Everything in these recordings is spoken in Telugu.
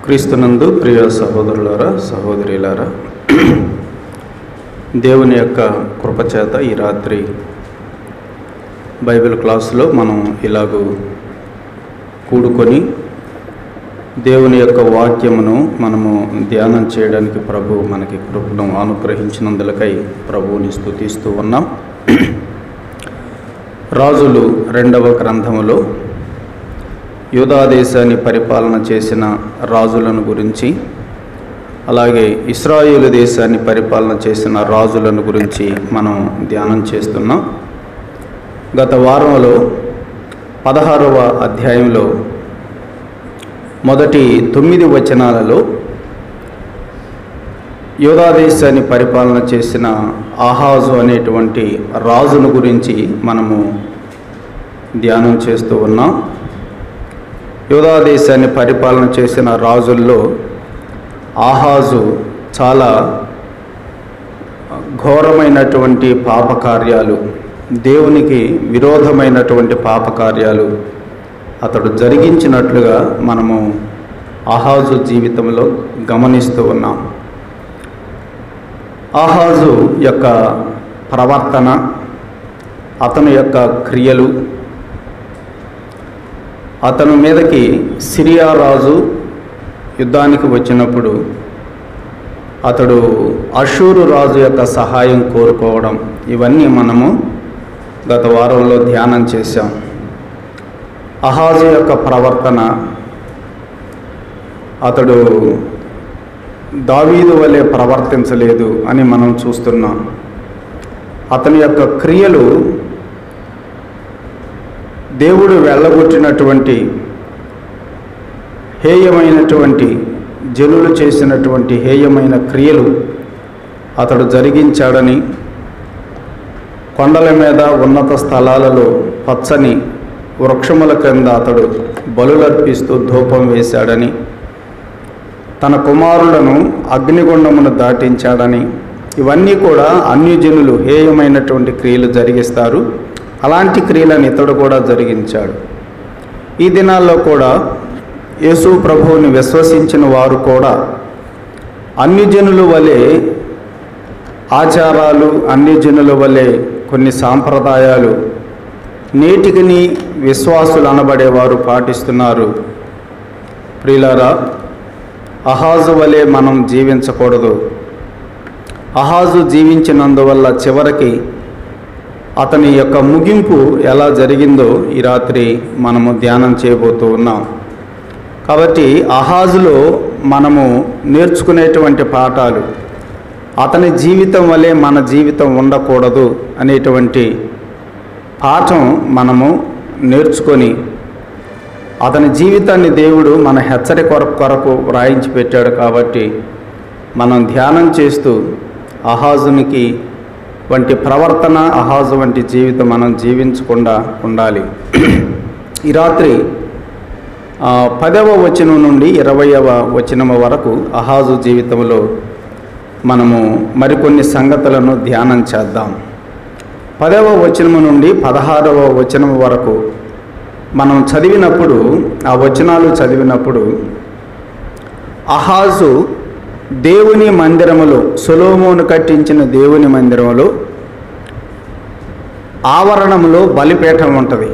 క్రీస్తునందు ప్రియ సహోదరులారా సహోదరులారా దేవుని యొక్క కృపచేత ఈ రాత్రి బైబిల్ క్లాసులో మనం ఇలాగూ కూడుకొని దేవుని యొక్క వాక్యమును మనము ధ్యానం చేయడానికి ప్రభు మనకి కృపను అనుగ్రహించినందులకై ప్రభువుని స్తుతిస్తూ ఉన్నాం రాజులు రెండవ గ్రంథములో యూదా దేశాన్ని పరిపాలన చేసిన రాజులను గురించి అలాగే ఇస్రాయేలు దేశాన్ని పరిపాలన చేసిన రాజులను గురించి మనం ధ్యానం చేస్తున్నాం గత వారంలో పదహారవ అధ్యాయంలో మొదటి తొమ్మిది వచనాలలో యోధా దేశాన్ని పరిపాలన చేసిన ఆహాజు అనేటువంటి రాజును గురించి మనము ధ్యానం చేస్తూ ఉన్నాం యోధా దేశాన్ని పరిపాలన చేసిన రాజుల్లో ఆహాజు చాలా ఘోరమైనటువంటి పాపకార్యాలు దేవునికి విరోధమైనటువంటి పాపకార్యాలు అతడు జరిగించినట్లుగా మనము ఆహాజు జీవితంలో గమనిస్తూ ఉన్నాం ఆహాజు యొక్క ప్రవర్తన అతని యొక్క క్రియలు అతని మీదకి సిరియా రాజు యుద్ధానికి వచ్చినప్పుడు అతడు అషూరు రాజు యొక్క సహాయం కోరుకోవడం ఇవన్నీ మనము గత వారంలో ధ్యానం చేశాం అహాజు యొక్క ప్రవర్తన అతడు దావీదు వలె ప్రవర్తించలేదు అని మనం చూస్తున్నాం అతని యొక్క క్రియలు దేవుడు వెళ్ళగొట్టినటువంటి హేయమైనటువంటి జనులు చేసినటువంటి హేయమైన క్రియలు అతడు జరిగించాడని కొండల మీద ఉన్నత స్థలాలలో పచ్చని వృక్షముల క్రింద అతడు బలులర్పిస్తూ ధూపం వేశాడని తన కుమారులను అగ్నిగుండమును దాటించాడని ఇవన్నీ కూడా అన్యజనులు హేయమైనటువంటి క్రియలు జరిగిస్తారు అలాంటి క్రియలను ఇతడు కూడా జరిగించాడు ఈ దినాల్లో కూడా యేసు ప్రభువుని విశ్వసించిన వారు కూడా అన్యజనుల వలె ఆచారాలు అన్యజనుల వలె కొన్ని సాంప్రదాయాలు నేటికిని విశ్వాసులు అనబడేవారు పాటిస్తున్నారు ప్రియులారా అహాజు వలె మనం జీవించకూడదు అహాజు జీవించినందువల్ల చివరికి అతని యొక్క ముగింపు ఎలా జరిగిందో ఈ రాత్రి మనము ధ్యానం చేయబోతూ ఉన్నాం కాబట్టి అహాజులో మనము నేర్చుకునేటువంటి పాఠాలు అతని జీవితం వలె మన జీవితం ఉండకూడదు అనేటువంటి పాఠం మనము నేర్చుకొని అతని జీవితాన్ని దేవుడు మన హెచ్చరి కొరకు కొరకు వ్రాయించి పెట్టాడు కాబట్టి మనం ధ్యానం చేస్తూ అహాజునికి వంటి ప్రవర్తన అహాజు వంటి జీవితం మనం జీవించకుండా ఉండాలి ఈ రాత్రి ఆ, పదవ వచనం నుండి ఇరవయవ వచనం వరకు అహాజు జీవితంలో మనము మరికొన్ని సంగతులను ధ్యానం చేద్దాం పదవ వచనము నుండి పదహారవ వచనం వరకు మనం చదివినప్పుడు ఆ వచనాలు చదివినప్పుడు అహాజు దేవుని మందిరములో సొలోమోను కట్టించిన దేవుని మందిరములో ఆవరణంలో బలిపీఠం ఉంటుంది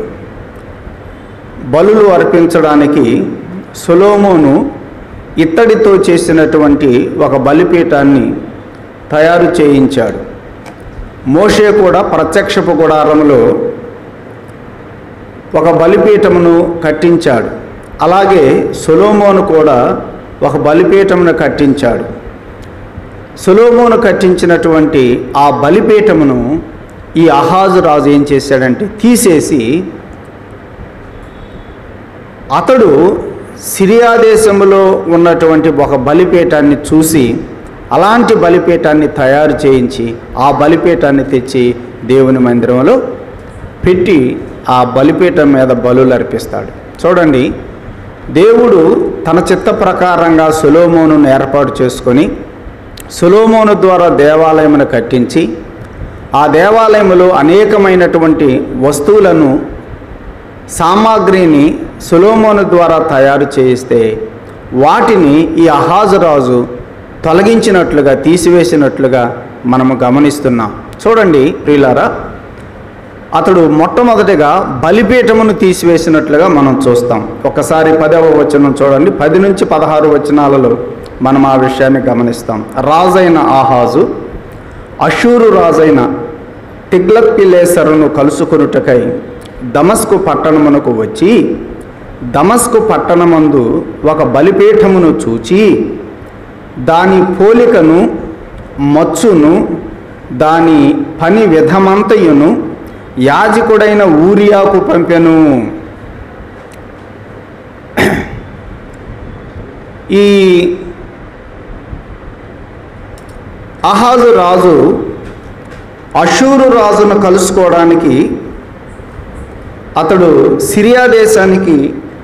బలులు అర్పించడానికి సొలోమోను ఇత్తడితో చేసినటువంటి ఒక బలిపీఠాన్ని తయారు చేయించాడు మోషే కూడా ప్రత్యక్షపు గుడారంలో ఒక బలిపీఠమును కట్టించాడు అలాగే సొలోమోను కూడా ఒక బలిపీఠమును కట్టించాడు సొలోమోను కట్టించినటువంటి ఆ బలిపీఠమును ఈ అహాజు రాజు ఏం చేశాడంటే తీసేసి అతడు సిరియా దేశంలో ఉన్నటువంటి ఒక బలిపీఠాన్ని చూసి అలాంటి బలిపీఠాన్ని తయారు చేయించి ఆ బలిపీఠాన్ని తెచ్చి దేవుని మందిరంలో పెట్టి ఆ బలిపీఠం మీద బలులు అర్పిస్తాడు చూడండి దేవుడు తన చిత్త ప్రకారంగా సులోమోను ఏర్పాటు చేసుకొని సులోమోను ద్వారా దేవాలయమును కట్టించి ఆ దేవాలయములో అనేకమైనటువంటి వస్తువులను సామాగ్రిని సులోమోను ద్వారా తయారు చేయిస్తే వాటిని ఈ అహాజు రాజు తొలగించినట్లుగా తీసివేసినట్లుగా మనము గమనిస్తున్నాం చూడండి ప్రియులారా అతడు మొట్టమొదటిగా బలిపీఠమును తీసివేసినట్లుగా మనం చూస్తాం ఒకసారి పదవ వచనం చూడండి పది నుంచి పదహారు వచనాలలో మనం ఆ విషయాన్ని గమనిస్తాం రాజైన ఆహాజు అషూరు రాజైన తిగ్లత్ పిలేసరును కలుసుకొనుటకై దమస్కు పట్టణమునకు వచ్చి దమస్కు పట్టణమందు ఒక బలిపీఠమును చూచి దాని పోలికను మచ్చును దాని పని విధమంతయును యాజకుడైన ఊరియాకు పంపెను ఈ అహాజు రాజు అషూరు రాజును కలుసుకోవడానికి అతడు సిరియా దేశానికి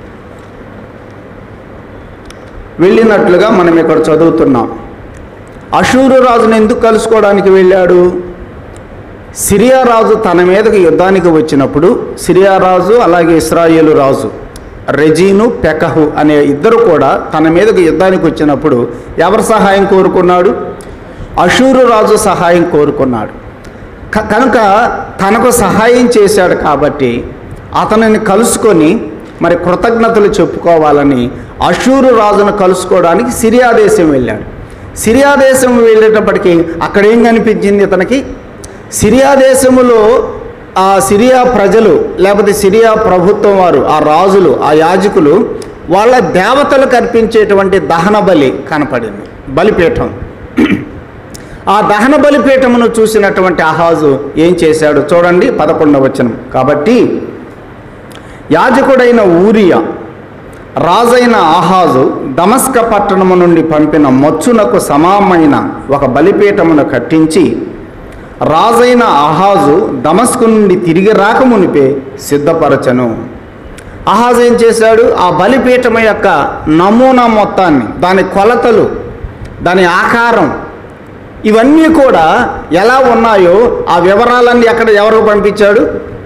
వెళ్ళినట్లుగా మనం ఇక్కడ చదువుతున్నాం అషూరు రాజును ఎందుకు కలుసుకోవడానికి వెళ్ళాడు సిరియా రాజు తన మీదకి యుద్ధానికి వచ్చినప్పుడు సిరియా రాజు అలాగే ఇస్రాయేలు రాజు రెజీను పెకహు అనే ఇద్దరు కూడా తన మీదకి యుద్ధానికి వచ్చినప్పుడు ఎవరి సహాయం కోరుకున్నాడు అషూరు రాజు సహాయం కోరుకున్నాడు క- కనుక తనకు సహాయం చేశాడు కాబట్టి అతనిని కలుసుకొని మరి కృతజ్ఞతలు చెప్పుకోవాలని అషూరు రాజును కలుసుకోవడానికి సిరియా దేశం వెళ్ళాడు సిరియా దేశం వెళ్ళేటప్పటికి అక్కడ ఏం కనిపించింది ఇతనికి సిరియా దేశములో ఆ సిరియా ప్రజలు లేకపోతే సిరియా ప్రభుత్వం వారు ఆ రాజులు ఆ యాజకులు వాళ్ళ దేవతలకు అర్పించేటువంటి దహన బలి కనపడింది బలిపీఠం ఆ దహన బలిపీఠమును చూసినటువంటి అహాజు ఏం చేశాడు చూడండి పదకొండవ వచనం కాబట్టి యాజకుడైన ఊరియా రాజైన ఆహాజు దమస్క పట్టణము నుండి పంపిన మచ్చునకు సమానమైన ఒక బలిపీఠమును కట్టించి రాజైన ఆహాజు దమస్కు నుండి తిరిగి రాకమునిపే సిద్ధపరచను ఆహాజు ఏం చేశాడు ఆ బలిపీఠం యొక్క నమూనా మొత్తాన్ని దాని కొలతలు దాని ఆకారం ఇవన్నీ కూడా ఎలా ఉన్నాయో ఆ వివరాలన్నీ ఎక్కడ ఎవరికి పంపించాడు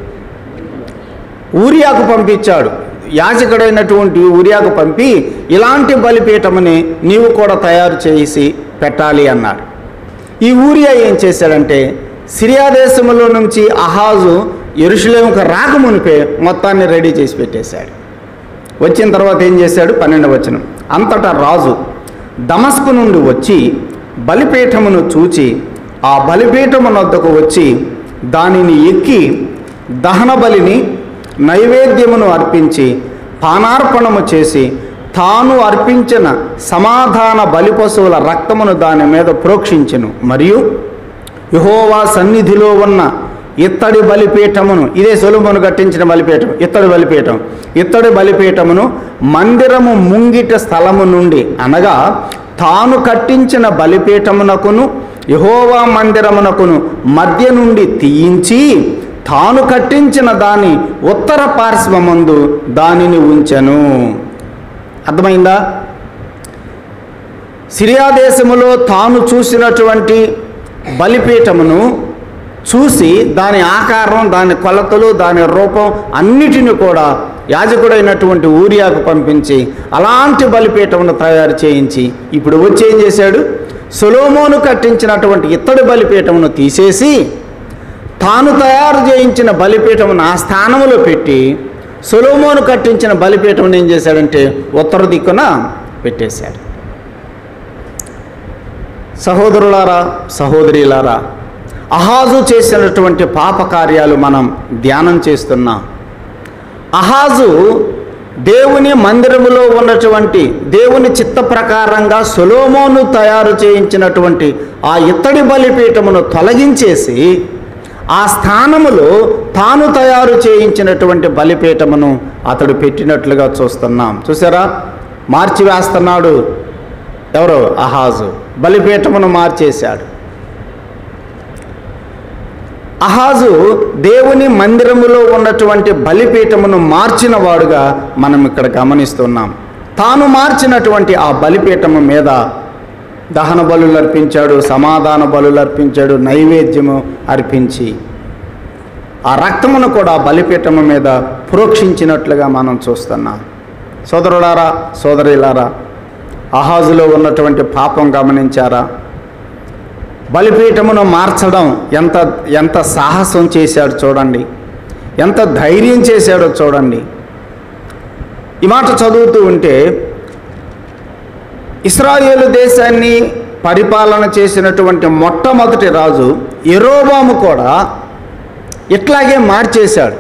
ఊరియాకు పంపించాడు యాజకుడైనటువంటి ఊరియాకు పంపి ఇలాంటి బలిపీఠముని నీవు కూడా తయారు చేసి పెట్టాలి అన్నాడు ఈ ఊరియా ఏం చేశాడంటే సిరియా దేశంలో నుంచి అహాజు ఎరుషులేముకు రాకమునిపే మొత్తాన్ని రెడీ చేసి పెట్టేశాడు వచ్చిన తర్వాత ఏం చేశాడు పన్నెండు వచనం అంతటా రాజు దమస్కు నుండి వచ్చి బలిపీఠమును చూచి ఆ బలిపీఠమునొద్దకు వచ్చి దానిని ఎక్కి దహన బలిని నైవేద్యమును అర్పించి పానార్పణము చేసి తాను అర్పించిన సమాధాన బలిపశువుల రక్తమును దాని మీద ప్రోక్షించెను మరియు యహోవా సన్నిధిలో ఉన్న ఇత్తడి బలిపీఠమును ఇదే సొలుమును కట్టించిన బలిపీఠం ఇత్తడి బలిపీఠం ఇత్తడి బలిపీఠమును మందిరము ముంగిట స్థలము నుండి అనగా తాను కట్టించిన బలిపీఠమునకును యహోవా మందిరమునకును మధ్య నుండి తీయించి తాను కట్టించిన దాని ఉత్తర పార్శ్వమందు దానిని ఉంచెను అర్థమైందా సిరియా దేశములో తాను చూసినటువంటి బలిపీఠమును చూసి దాని ఆకారం దాని కొలతలు దాని రూపం అన్నిటిని కూడా యాజకుడైనటువంటి ఊరియాకు పంపించి అలాంటి బలిపీఠమును తయారు చేయించి ఇప్పుడు వచ్చి ఏం చేశాడు సొలోమోను కట్టించినటువంటి ఇత్తడి బలిపీఠమును తీసేసి తాను తయారు చేయించిన బలిపీఠమును ఆ స్థానంలో పెట్టి సొలోమోను కట్టించిన బలిపీఠమును ఏం చేశాడంటే ఉత్తర దిక్కున పెట్టేశాడు సహోదరులారా సహోదరిలారా అహాజు చేసినటువంటి పాప కార్యాలు మనం ధ్యానం చేస్తున్నాం అహాజు దేవుని మందిరములో ఉన్నటువంటి దేవుని చిత్త ప్రకారంగా సొలోమోను తయారు చేయించినటువంటి ఆ ఇత్తడి బలిపీఠమును తొలగించేసి ఆ స్థానములో తాను తయారు చేయించినటువంటి బలిపీఠమును అతడు పెట్టినట్లుగా చూస్తున్నాం చూసారా మార్చివేస్తున్నాడు ఎవరు అహాజు బలిపీఠమును మార్చేశాడు అహాజు దేవుని మందిరములో ఉన్నటువంటి బలిపీఠమును మార్చిన వాడుగా మనం ఇక్కడ గమనిస్తున్నాం తాను మార్చినటువంటి ఆ బలిపీఠము మీద దహన బలులు అర్పించాడు సమాధాన బలులు అర్పించాడు నైవేద్యము అర్పించి ఆ రక్తమును కూడా బలిపీఠము మీద ప్రోక్షించినట్లుగా మనం చూస్తున్నాం సోదరులారా సోదరులారా అహాజులో ఉన్నటువంటి పాపం గమనించారా బలిపీఠమును మార్చడం ఎంత ఎంత సాహసం చేశాడు చూడండి ఎంత ధైర్యం చేశాడో చూడండి ఈ మాట చదువుతూ ఉంటే ఇస్రాయేలు దేశాన్ని పరిపాలన చేసినటువంటి మొట్టమొదటి రాజు ఎరోబాము కూడా ఇట్లాగే మార్చేశాడు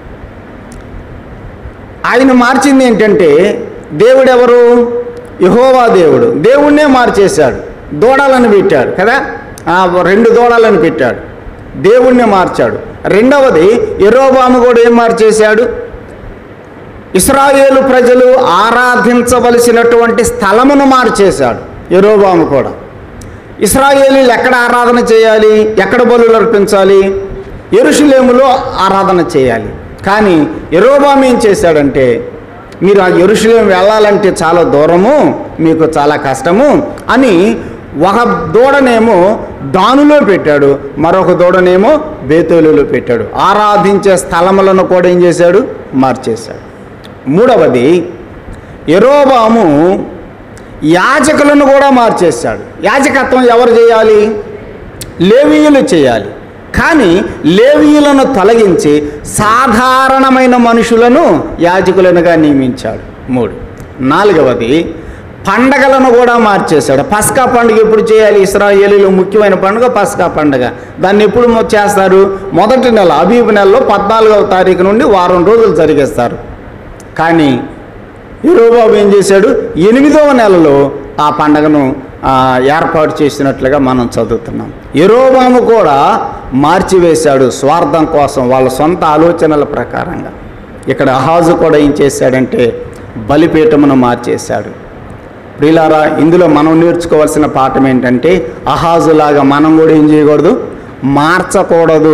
ఆయన మార్చింది ఏంటంటే దేవుడెవరు యహోవా దేవుడు దేవుణ్ణే మార్చేశాడు దూడలను పెట్టాడు కదా ఆ, రెండు దూడలను పెట్టాడు దేవుణ్ణి మార్చాడు రెండవది ఎరోబాము కూడా ఏం మార్చేశాడు ఇస్రాయేలు ప్రజలు ఆరాధించవలసినటువంటి స్థలమును మార్చేశాడు ఎరోబాము కూడా ఇస్రాయేలీలు ఎక్కడ ఆరాధన చేయాలి ఎక్కడ బలులు అర్పించాలి ఎరుషులేములో ఆరాధన చేయాలి కానీ ఎరోబాము ఏం చేశాడంటే మీరు ఆ ఎరుషులేం వెళ్ళాలంటే చాలా దూరము మీకు చాలా కష్టము అని ఒక దూడనేమో దానులో పెట్టాడు మరొక దూడనేమో బేతోలులో పెట్టాడు ఆరాధించే స్థలములను కూడా ఏం చేశాడు మార్చేశాడు మూడవది ఎరోబాము యాజకులను కూడా మార్చేశాడు యాజకత్వం ఎవరు చేయాలి లేవీయులు చేయాలి కానీ లేవీయులను తొలగించి సాధారణమైన మనుషులను యాజకులనుగా నియమించాడు మూడు నాలుగవది పండగలను కూడా మార్చేశాడు పస్కా పండుగ ఎప్పుడు చేయాలి ఇస్రాయేలీలో ముఖ్యమైన పండుగ పస్కా పండుగ దాన్ని ఎప్పుడు మొ- చేస్తారు మొదటి నెల అబీబ్ నెలలో పద్నాలుగవ తారీఖు నుండి వారం రోజులు జరిగేస్తారు కానీ యూరోబాబు ఏం చేశాడు ఎనిమిదవ నెలలో ఆ పండగను ఆ, ఏర్పాటు చేసినట్లుగా మనం చదువుతున్నాం ఎరోబాము కూడా మార్చివేశాడు స్వార్థం కోసం వాళ్ళ సొంత ఆలోచనల ప్రకారంగా ఇక్కడ అహాజు కూడా ఏం చేశాడంటే బలిపీఠమును మార్చేశాడు ప్రియులారా ఇందులో మనం నేర్చుకోవాల్సిన పాఠం ఏంటంటే అహాజులాగా మనం కూడా ఏం చేయకూడదు మార్చకూడదు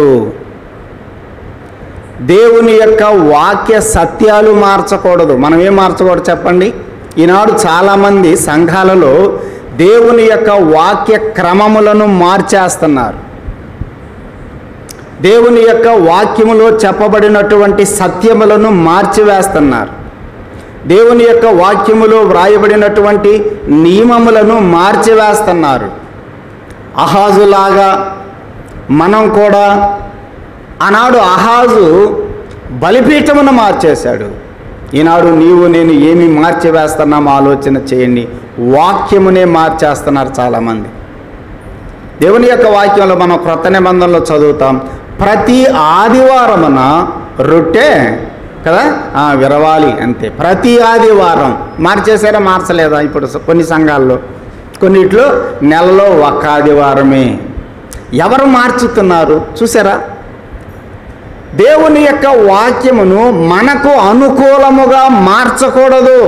దేవుని యొక్క వాక్య సత్యాలు మార్చకూడదు మనం ఏం మార్చకూడదు చెప్పండి ఈనాడు చాలామంది సంఘాలలో దేవుని యొక్క వాక్య క్రమములను మార్చేస్తున్నారు దేవుని యొక్క వాక్యములో చెప్పబడినటువంటి సత్యములను మార్చివేస్తున్నారు దేవుని యొక్క వాక్యములో వ్రాయబడినటువంటి నియమములను మార్చివేస్తున్నారు అహాజులాగా మనం కూడా ఆనాడు అహాజు బలిపీఠమును మార్చేశాడు ఈనాడు నీవు నేను ఏమి మార్చివేస్తున్నామో ఆలోచన చేయండి వాక్యమునే మార్చేస్తున్నారు చాలామంది దేవుని యొక్క వాక్యంలో మనం క్రొత్త నిబంధనలో చదువుతాం ప్రతి ఆదివారమున రొట్టె కదా ఆ, విరవాలి అంతే ప్రతి ఆదివారం మార్చేసారా మార్చలేదా ఇప్పుడు స- కొన్ని సంఘాల్లో కొన్నిట్లో నెలలో ఒక ఆదివారమే ఎవరు మార్చుతున్నారు చూసారా దేవుని యొక్క వాక్యమును మనకు అనుకూలముగా మార్చకూడదు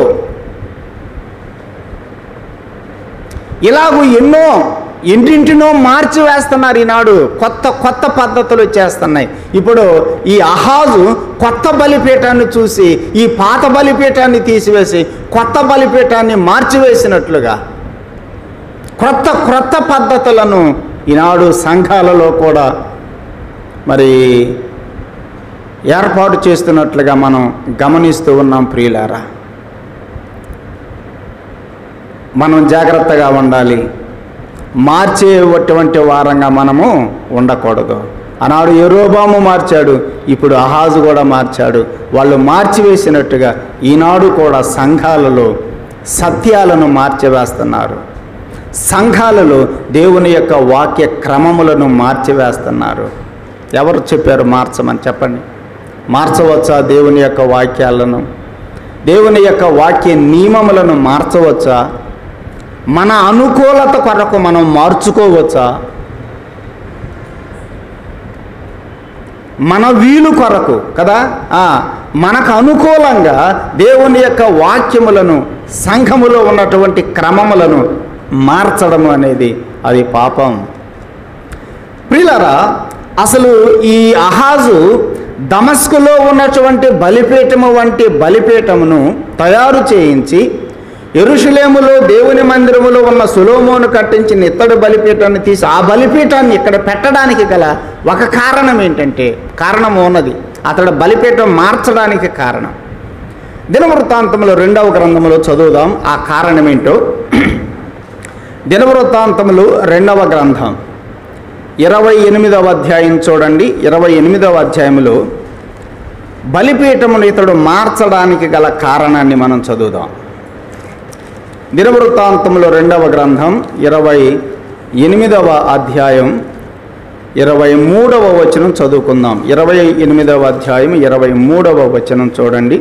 ఇలాగూ ఎన్నో ఇంటింటినో మార్చి వేస్తున్నారు ఈనాడు కొత్త కొత్త పద్ధతులు వచ్చేస్తున్నాయి ఇప్పుడు ఈ అహాజు కొత్త బలిపీఠాన్ని చూసి ఈ పాత బలిపీఠాన్ని తీసివేసి కొత్త బలిపీఠాన్ని మార్చివేసినట్లుగా క్రొత్త క్రొత్త పద్ధతులను ఈనాడు సంఘాలలో కూడా మరి ఏర్పాటు చేస్తున్నట్లుగా మనం గమనిస్తూ ఉన్నాం ప్రియులారా మనం జాగ్రత్తగా ఉండాలి మార్చేటువంటి వారంగా మనము ఉండకూడదు ఆనాడు ఎరోబాము మార్చాడు ఇప్పుడు అహాజు కూడా మార్చాడు వాళ్ళు మార్చివేసినట్టుగా ఈనాడు కూడా సంఘాలలో సత్యాలను మార్చివేస్తున్నారు సంఘాలలో దేవుని యొక్క వాక్య క్రమములను మార్చివేస్తున్నారు ఎవరు చెప్పారు మార్చమని చెప్పండి మార్చవచ్చా దేవుని యొక్క వాక్యాలను దేవుని యొక్క వాక్య నియమములను మార్చవచ్చా మన అనుకూలత కొరకు మనం మార్చుకోవచ్చా మన వీలు కొరకు కదా ఆ, మనకు అనుకూలంగా దేవుని యొక్క వాక్యములను సంఘములో ఉన్నటువంటి క్రమములను మార్చడం అనేది అది పాపం ప్రియులరా అసలు ఈ అహాజు దమస్కులో ఉన్నటువంటి బలిపీఠము వంటి బలిపీఠమును తయారు చేయించి ఎరుషులేములో దేవుని మందిరములో ఉన్న సులోమోను కట్టించిన ఇత్తడి బలిపీఠాన్ని తీసి ఆ బలిపీఠాన్ని ఇక్కడ పెట్టడానికి గల ఒక కారణం ఏంటంటే కారణం ఉన్నది అతడు బలిపీఠం మార్చడానికి కారణం దినవృత్తాంతంలో రెండవ గ్రంథంలో చదువుదాం ఆ కారణమేంటో దినవృత్తాంతములు రెండవ గ్రంథం ఇరవై ఎనిమిదవ అధ్యాయం చూడండి ఇరవై ఎనిమిదవ అధ్యాయంలో బలిపీఠమును ఇతడు మార్చడానికి గల కారణాన్ని మనం చదువుదాం దినవృత్తాంతములో రెండవ గ్రంథం ఇరవై ఎనిమిదవ అధ్యాయం ఇరవై మూడవ వచనం చదువుకుందాం ఇరవై ఎనిమిదవ అధ్యాయం ఇరవై మూడవ వచనం చూడండి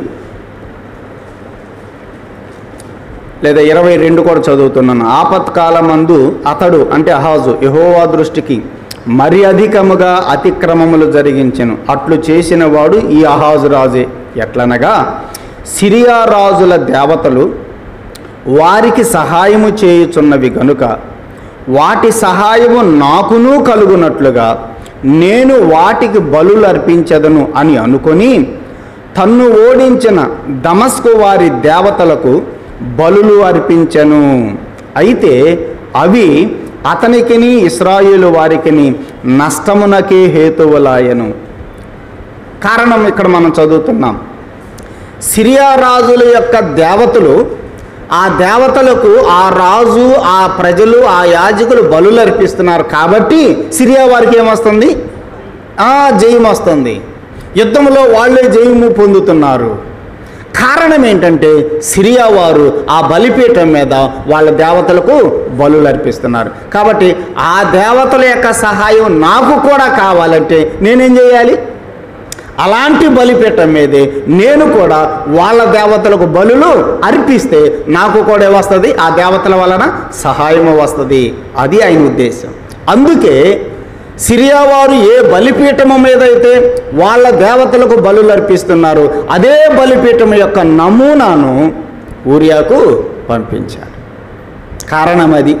లేదా ఇరవై రెండు కూడా చదువుతున్నాను ఆపత్కాలమందు అతడు అంటే అహాజు యహోవా దృష్టికి మరి అధికముగా అతిక్రమములు జరిగించెను అట్లు చేసిన వాడు ఈ అహాజు రాజే ఎట్లనగా సిరియా రాజుల దేవతలు వారికి సహాయము చేయుచున్నవి గనుక వాటి సహాయము నాకును కలుగునట్లుగా నేను వాటికి బలులు అర్పించదను అని అనుకొని తన్ను ఓడించిన దమస్కు వారి దేవతలకు బలులు అర్పించను అయితే అవి అతనికిని ఇస్రాయేలు వారికిని నష్టమునకే హేతువులాయను కారణం ఇక్కడ మనం చదువుతున్నాం సిరియా రాజుల యొక్క దేవతలు ఆ దేవతలకు ఆ రాజు ఆ ప్రజలు ఆ యాజకులు బలులు అర్పిస్తున్నారు కాబట్టి సిరియా వారికి ఏమొస్తుంది ఆ జయం వస్తుంది యుద్ధంలో వాళ్ళే జయము పొందుతున్నారు కారణం ఏంటంటే సిరియా వారు ఆ బలిపీఠం మీద వాళ్ళ దేవతలకు బలులు అర్పిస్తున్నారు కాబట్టి ఆ దేవతల యొక్క సహాయం నాకు కూడా కావాలంటే నేనేం చేయాలి అలాంటి బలిపీఠం మీదే నేను కూడా వాళ్ళ దేవతలకు బలులు అర్పిస్తే నాకు కూడా వస్తుంది ఆ దేవతల వలన సహాయము వస్తుంది అది ఆయన ఉద్దేశం అందుకే సిరియా వారు ఏ బలిపీఠము మీద అయితే వాళ్ళ దేవతలకు బలులు అర్పిస్తున్నారు అదే బలిపీఠం యొక్క నమూనాను ఊరియాకు పంపించారు కారణం అది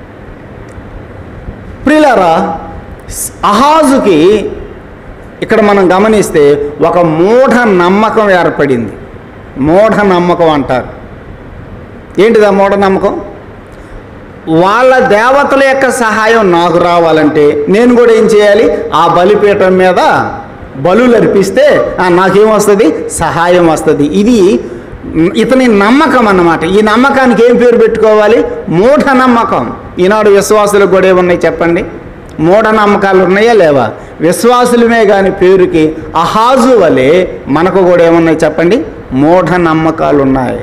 ప్రియులారా అహాజుకి ఇక్కడ మనం గమనిస్తే ఒక మూఢ నమ్మకం ఏర్పడింది మూఢ నమ్మకం అంటారు ఏంటిది ఆ మూఢ నమ్మకం వాళ్ళ దేవతల యొక్క సహాయం నాకు రావాలంటే నేను కూడా ఏం చేయాలి ఆ బలిపీఠం మీద బలులు అర్పిస్తే ఆ, నాకేం వస్తుంది సహాయం వస్తుంది ఇది ఇతని నమ్మకం అన్నమాట ఈ నమ్మకానికి ఏం పేరు పెట్టుకోవాలి మూఢ నమ్మకం ఈనాడు విశ్వాసులకు కూడా ఏమున్నాయి చెప్పండి మూఢ నమ్మకాలు ఉన్నాయా లేవా విశ్వాసులమే కాని పేరుకి అహాజు వలె మనకు కూడా ఏమున్నాయి చెప్పండి మూఢ నమ్మకాలు ఉన్నాయి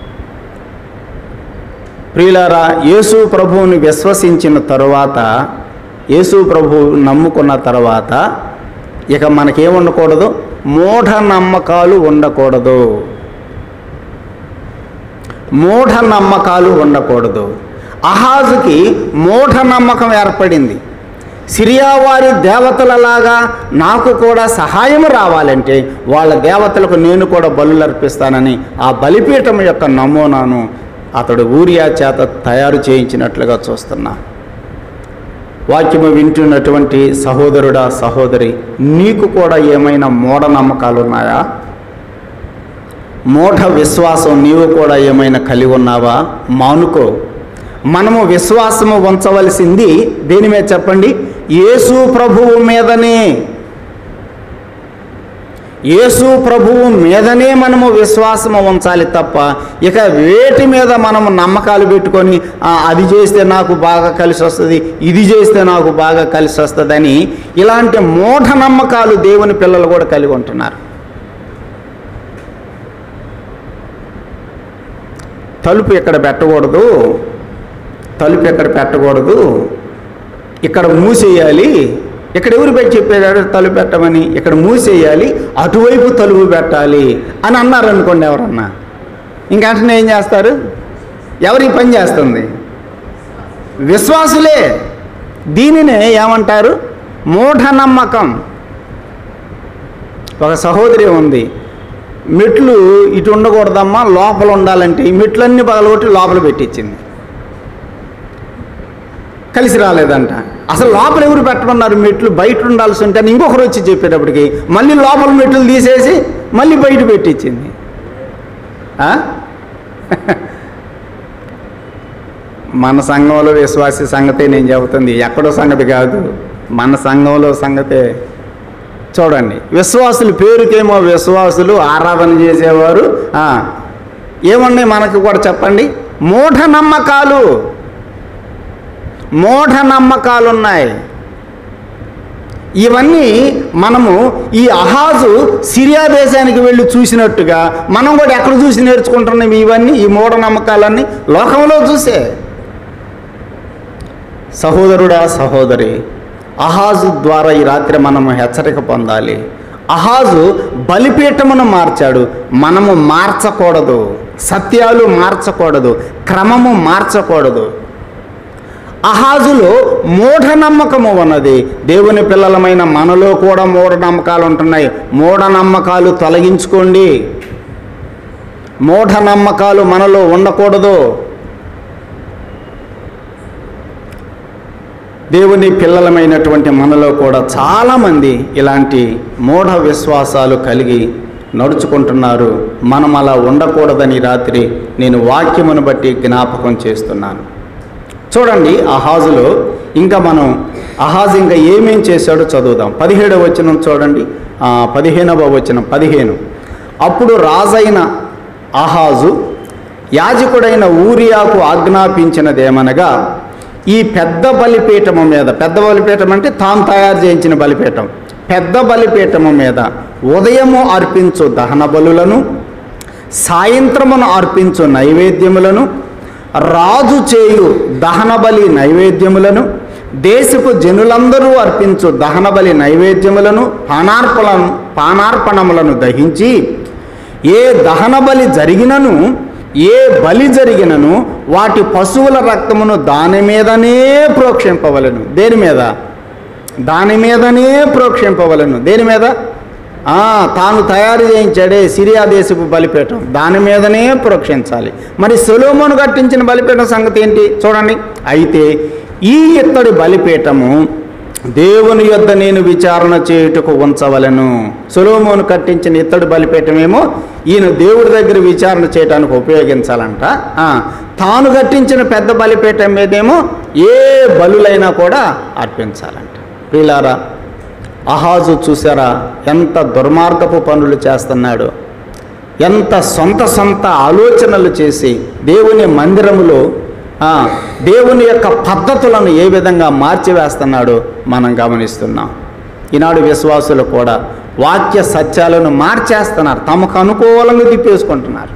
ప్రియులారా యేసు ప్రభువుని విశ్వసించిన తరువాత యేసు ప్రభువు నమ్ముకున్న తర్వాత ఇక మనకేం ఉండకూడదు మూఢ నమ్మకాలు ఉండకూడదు మూఢ నమ్మకాలు ఉండకూడదు అహాజుకి మూఢ నమ్మకం ఏర్పడింది సిరియా వారి దేవతలలాగా నాకు కూడా సహాయం రావాలంటే వాళ్ళ దేవతలకు నేను కూడా బలులు అర్పిస్తానని ఆ బలిపీఠం యొక్క నమూనాను అతడు ఊరియా చేత తయారు చేయించినట్లుగా చూస్తున్నా వాక్యము వింటున్నటువంటి సహోదరుడా సహోదరి నీకు కూడా ఏమైనా మూఢనమ్మకాలు ఉన్నాయా మూఢ విశ్వాసం నీవు కూడా ఏమైనా కలిగి ఉన్నావా మానుకో మనము విశ్వాసము ఉంచవలసింది దేని మీద చెప్పండి యేసు ప్రభువు మీదనే యేసు ప్రభువు మీదనే మనము విశ్వాసము ఉంచాలి తప్ప ఇక వేటి మీద మనము నమ్మకాలు పెట్టుకొని "ఆ, అది చేస్తే నాకు బాగా కలిసి వస్తుంది ఇది చేస్తే నాకు బాగా కలిసి వస్తుందని ఇలాంటి మూఢ నమ్మకాలు దేవుని పిల్లలు కూడా కలిగి ఉంటున్నారు తలుపు ఇక్కడ పెట్టకూడదు తలుపు ఎక్కడ పెట్టకూడదు ఇక్కడ మూసేయాలి ఇక్కడ ఎవరు పెట్టి చెప్పారు తలుపు పెట్టమని ఇక్కడ మూసేయాలి అటువైపు తలుపు పెట్టాలి అని అన్నారు అనుకోండి ఎవరన్నా ఇంకంటనే ఏం చేస్తారు ఎవరు ఈ పని చేస్తుంది విశ్వాసులే దీనినే ఏమంటారు మూఢనమ్మకం ఒక సహోదరి ఉంది మెట్లు ఇటు ఉండకూడదమ్మా లోపల ఉండాలంటే ఈ మెట్లన్నీ పగలగొట్టి లోపల పెట్టించింది కలిసి రాలేదంట అసలు లోపల ఎవరు పెట్టమన్నారు మెట్లు బయట ఉండాల్సి ఉంటే అని ఇంకొకరు వచ్చి చెప్పేటప్పటికి మళ్ళీ లోపల మెట్లు తీసేసి మళ్ళీ బయట పెట్టించింది ఆ? మన సంఘంలో విశ్వాసి సంగతే నేను చెబుతుంది ఎక్కడో సంగతి కాదు మన సంఘంలో సంగతే చూడండి విశ్వాసులు పేరుకేమో విశ్వాసులు ఆరాధన చేసేవారు ఆ, ఏమున్నాయి మనకి కూడా చెప్పండి మూఢనమ్మకాలు మూఢనమ్మకాలు ఉన్నాయి ఇవన్నీ మనము ఈ అహాజు సిరియా దేశానికి వెళ్ళి చూసినట్టుగా మనం కూడా ఎక్కడ చూసి నేర్చుకుంటున్నాం ఇవన్నీ ఈ మూఢనమ్మకాలన్నీ లోకంలో చూసే సహోదరుడా సహోదరి అహాజు ద్వారా ఈ రాత్రి మనము హెచ్చరిక పొందాలి అహాజు బలిపీఠమును మార్చాడు మనము మార్చకూడదు సత్యాలు మార్చకూడదు క్రమము మార్చకూడదు అహాజులో మూఢనమ్మకము ఉన్నది దేవుని పిల్లలమైన మనలో కూడా మూఢనమ్మకాలు ఉంటున్నాయి మూఢనమ్మకాలు తొలగించుకోండి మూఢనమ్మకాలు మనలో ఉండకూడదు దేవుని పిల్లలమైనటువంటి మనలో కూడా చాలామంది ఇలాంటి మూఢ విశ్వాసాలు కలిగి నడుచుకుంటున్నారు మనం అలా ఉండకూడదని రాత్రి నేను వాక్యమును బట్టి జ్ఞాపకం చేస్తున్నాను చూడండి అహాజులో ఇంకా మనం అహాజ్ ఇంకా ఏమేం చేశాడో చదువుదాం పదిహేడవ వచనం చూడండి ఆ, పదిహేనవ వచనం పదిహేను అప్పుడు రాజైన అహాజు యాజకుడైన ఊరియాకు ఆజ్ఞాపించినదేమనగా ఈ పెద్ద బలిపీఠము మీద పెద్ద బలిపీఠం అంటే తాను తయారు చేయించిన బలిపీఠం పెద్ద బలిపీఠము మీద ఉదయము అర్పించు దహన బలులను సాయంత్రమును అర్పించు నైవేద్యములను రాజు చేయు దహనబలి నైవేద్యములను దేశపు జనులందరూ అర్పించు దహనబలి నైవేద్యములను పానార్పణలను పానార్పణములను దహించి ఏ దహనబలి జరిగినను ఏ బలి జరిగినను వాటి పశువుల రక్తమును దాని మీదనే ప్రోక్షింపవలను దేని మీద దాని మీదనే ప్రోక్షింపవలను దేని మీద ఆ, తాను తయారు చేయించాడే సిరియా దేశపు బలిపీఠం దాని మీదనే ప్రోక్షించాలి మరి సొలోమోను కట్టించిన బలిపీఠం సంగతి ఏంటి చూడండి అయితే ఈ ఇత్తడి బలిపీఠము దేవుని యొద్ద నేను విచారణ చేయుటకు ఉంచవలను సొలోమోను కట్టించిన ఇత్తడి బలిపీఠమేమో ఈయన దేవుడి దగ్గర విచారణ చేయడానికి ఉపయోగించాలంట ఆ, తాను కట్టించిన పెద్ద బలిపీఠం మీదేమో ఏ బలులైనా కూడా అర్పించాలంట ప్రియులారా అహాజు చూసారా ఎంత దుర్మార్గపు పనులు చేస్తున్నాడు ఎంత సొంత సొంత ఆలోచనలు చేసి దేవుని మందిరములో ఆ, దేవుని యొక్క పద్ధతులను ఏ విధంగా మార్చివేస్తున్నాడో మనం గమనిస్తున్నాం ఈనాడు విశ్వాసులు కూడా వాక్య సత్యాలను మార్చేస్తున్నారు తమకు అనుకూలంగా తిప్పేసుకుంటున్నారు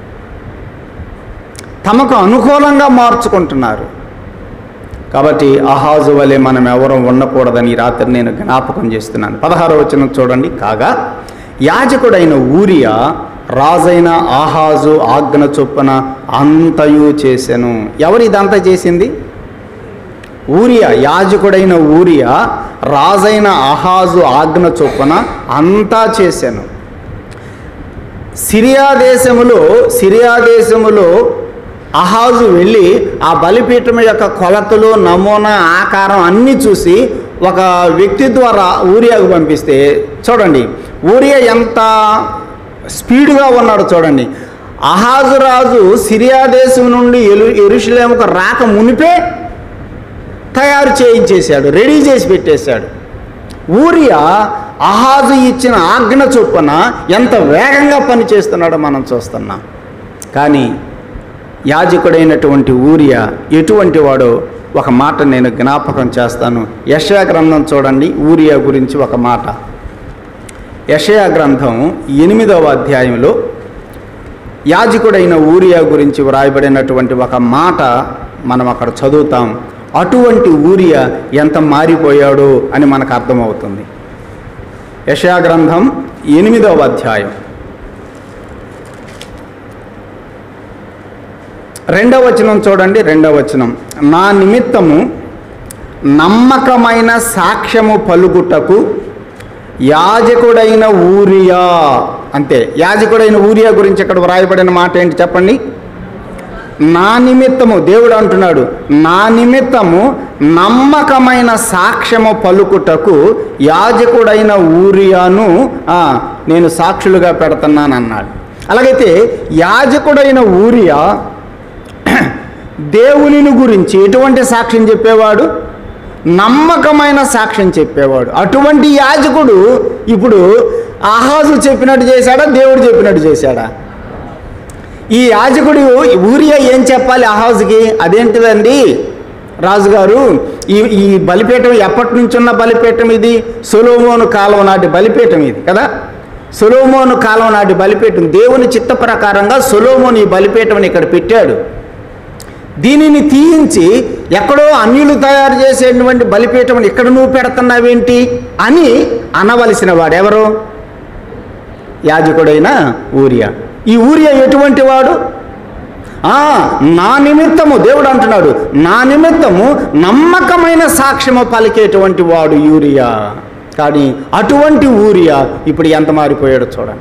తమకు అనుకూలంగా మార్చుకుంటున్నారు కాబట్టి అహాజు వలె మనం ఎవరూ ఉండకూడదని ఈ రాత్రి నేను జ్ఞాపకం చేస్తున్నాను పదహారో వచనం చూడండి కాగా యాజకుడైన ఊరియా రాజైన ఆహాజు ఆజ్ఞ చొప్పున అంతయు చేసెను ఎవరు ఇదంతా చేసింది ఊరియా యాజకుడైన ఊరియా రాజైన అహాజు ఆజ్ఞ చొప్పున అంతా చేశాను సిరియా దేశములో సిరియా దేశములో అహాజు వెళ్ళి ఆ బలిపీఠం యొక్క కొలతలు నమూనా ఆకారం అన్నీ చూసి ఒక వ్యక్తి ద్వారా ఊరియాకు పంపిస్తే చూడండి ఊరియా ఎంత స్పీడ్గా ఉన్నాడు చూడండి అహాజు రాజు సిరియా దేశం నుండి ఎలు ఎరుషులేముకు రాక మునిపే తయారు చేయించేశాడు రెడీ చేసి పెట్టేశాడు ఊరియా అహాజు ఇచ్చిన ఆజ్ఞ చొప్పున ఎంత వేగంగా పనిచేస్తున్నాడో మనం చూస్తున్నాం కానీ యాజకుడైనటువంటి ఊరియా ఎటువంటి వాడో ఒక మాట నేను జ్ఞాపకం చేస్తాను యశయా గ్రంథం చూడండి ఊరియా గురించి ఒక మాట యషయా గ్రంథం ఎనిమిదవ అధ్యాయంలో యాజకుడైన ఊరియా గురించి వ్రాయబడినటువంటి ఒక మాట మనం అక్కడ చదువుతాం అటువంటి ఊరియా ఎంత మారిపోయాడో అని మనకు అర్థమవుతుంది యషయా గ్రంథం ఎనిమిదవ అధ్యాయం రెండవ వచనం చూడండి రెండవ వచనం నా నిమిత్తము నమ్మకమైన సాక్ష్యము పలుకుటకు యాజకుడైన ఊరియా అంతే యాజకుడైన ఊరియా గురించి ఇక్కడ వ్రాయబడిన మాట ఏంటి చెప్పండి నా నిమిత్తము దేవుడు అంటున్నాడు నా నిమిత్తము నమ్మకమైన సాక్ష్యము పలుకుటకు యాజకుడైన ఊరియాను ఆ, నేను సాక్షులుగా పెడుతున్నాను అన్నాడు అలాగైతే యాజకుడైన ఊరియా దేవునిని గురించి ఎటువంటి సాక్ష్యం చెప్పేవాడు నమ్మకమైన సాక్ష్యం చెప్పేవాడు అటువంటి యాజకుడు ఇప్పుడు ఆహాజు చెప్పినట్టు చేశాడా దేవుడు చెప్పినట్టు చేశాడా ఈ యాజకుడు ఊరియా ఏం చెప్పాలి అహాజుకి అదేంటిదండి రాజుగారు ఈ ఈ బలిపీఠం ఎప్పటి నుంచి ఉన్న బలిపీఠం ఇది సొలోమోను కాలం నాటి బలిపీఠం ఇది కదా సొలోమోను కాలం నాటి బలిపీఠం దేవుని చిత్త ప్రకారంగా సొలోమోను ఈ బలిపీఠం ఇక్కడ పెట్టాడు దీనిని తీయించి ఎక్కడో అన్యులు తయారు చేసేటువంటి బలిపీఠం ఇక్కడ నువ్వు పెడుతున్నావేంటి అని అనవలసిన వాడెవరు యాజకుడైన ఊరియా ఈ ఊరియా ఎటువంటి వాడు ఆ, నా నిమిత్తము దేవుడు అంటున్నాడు నా నిమిత్తము నమ్మకమైన సాక్ష్యము పలికేటువంటి వాడు యూరియా కానీ అటువంటి ఊరియా ఇప్పుడు ఎంత మారిపోయాడో చూడండి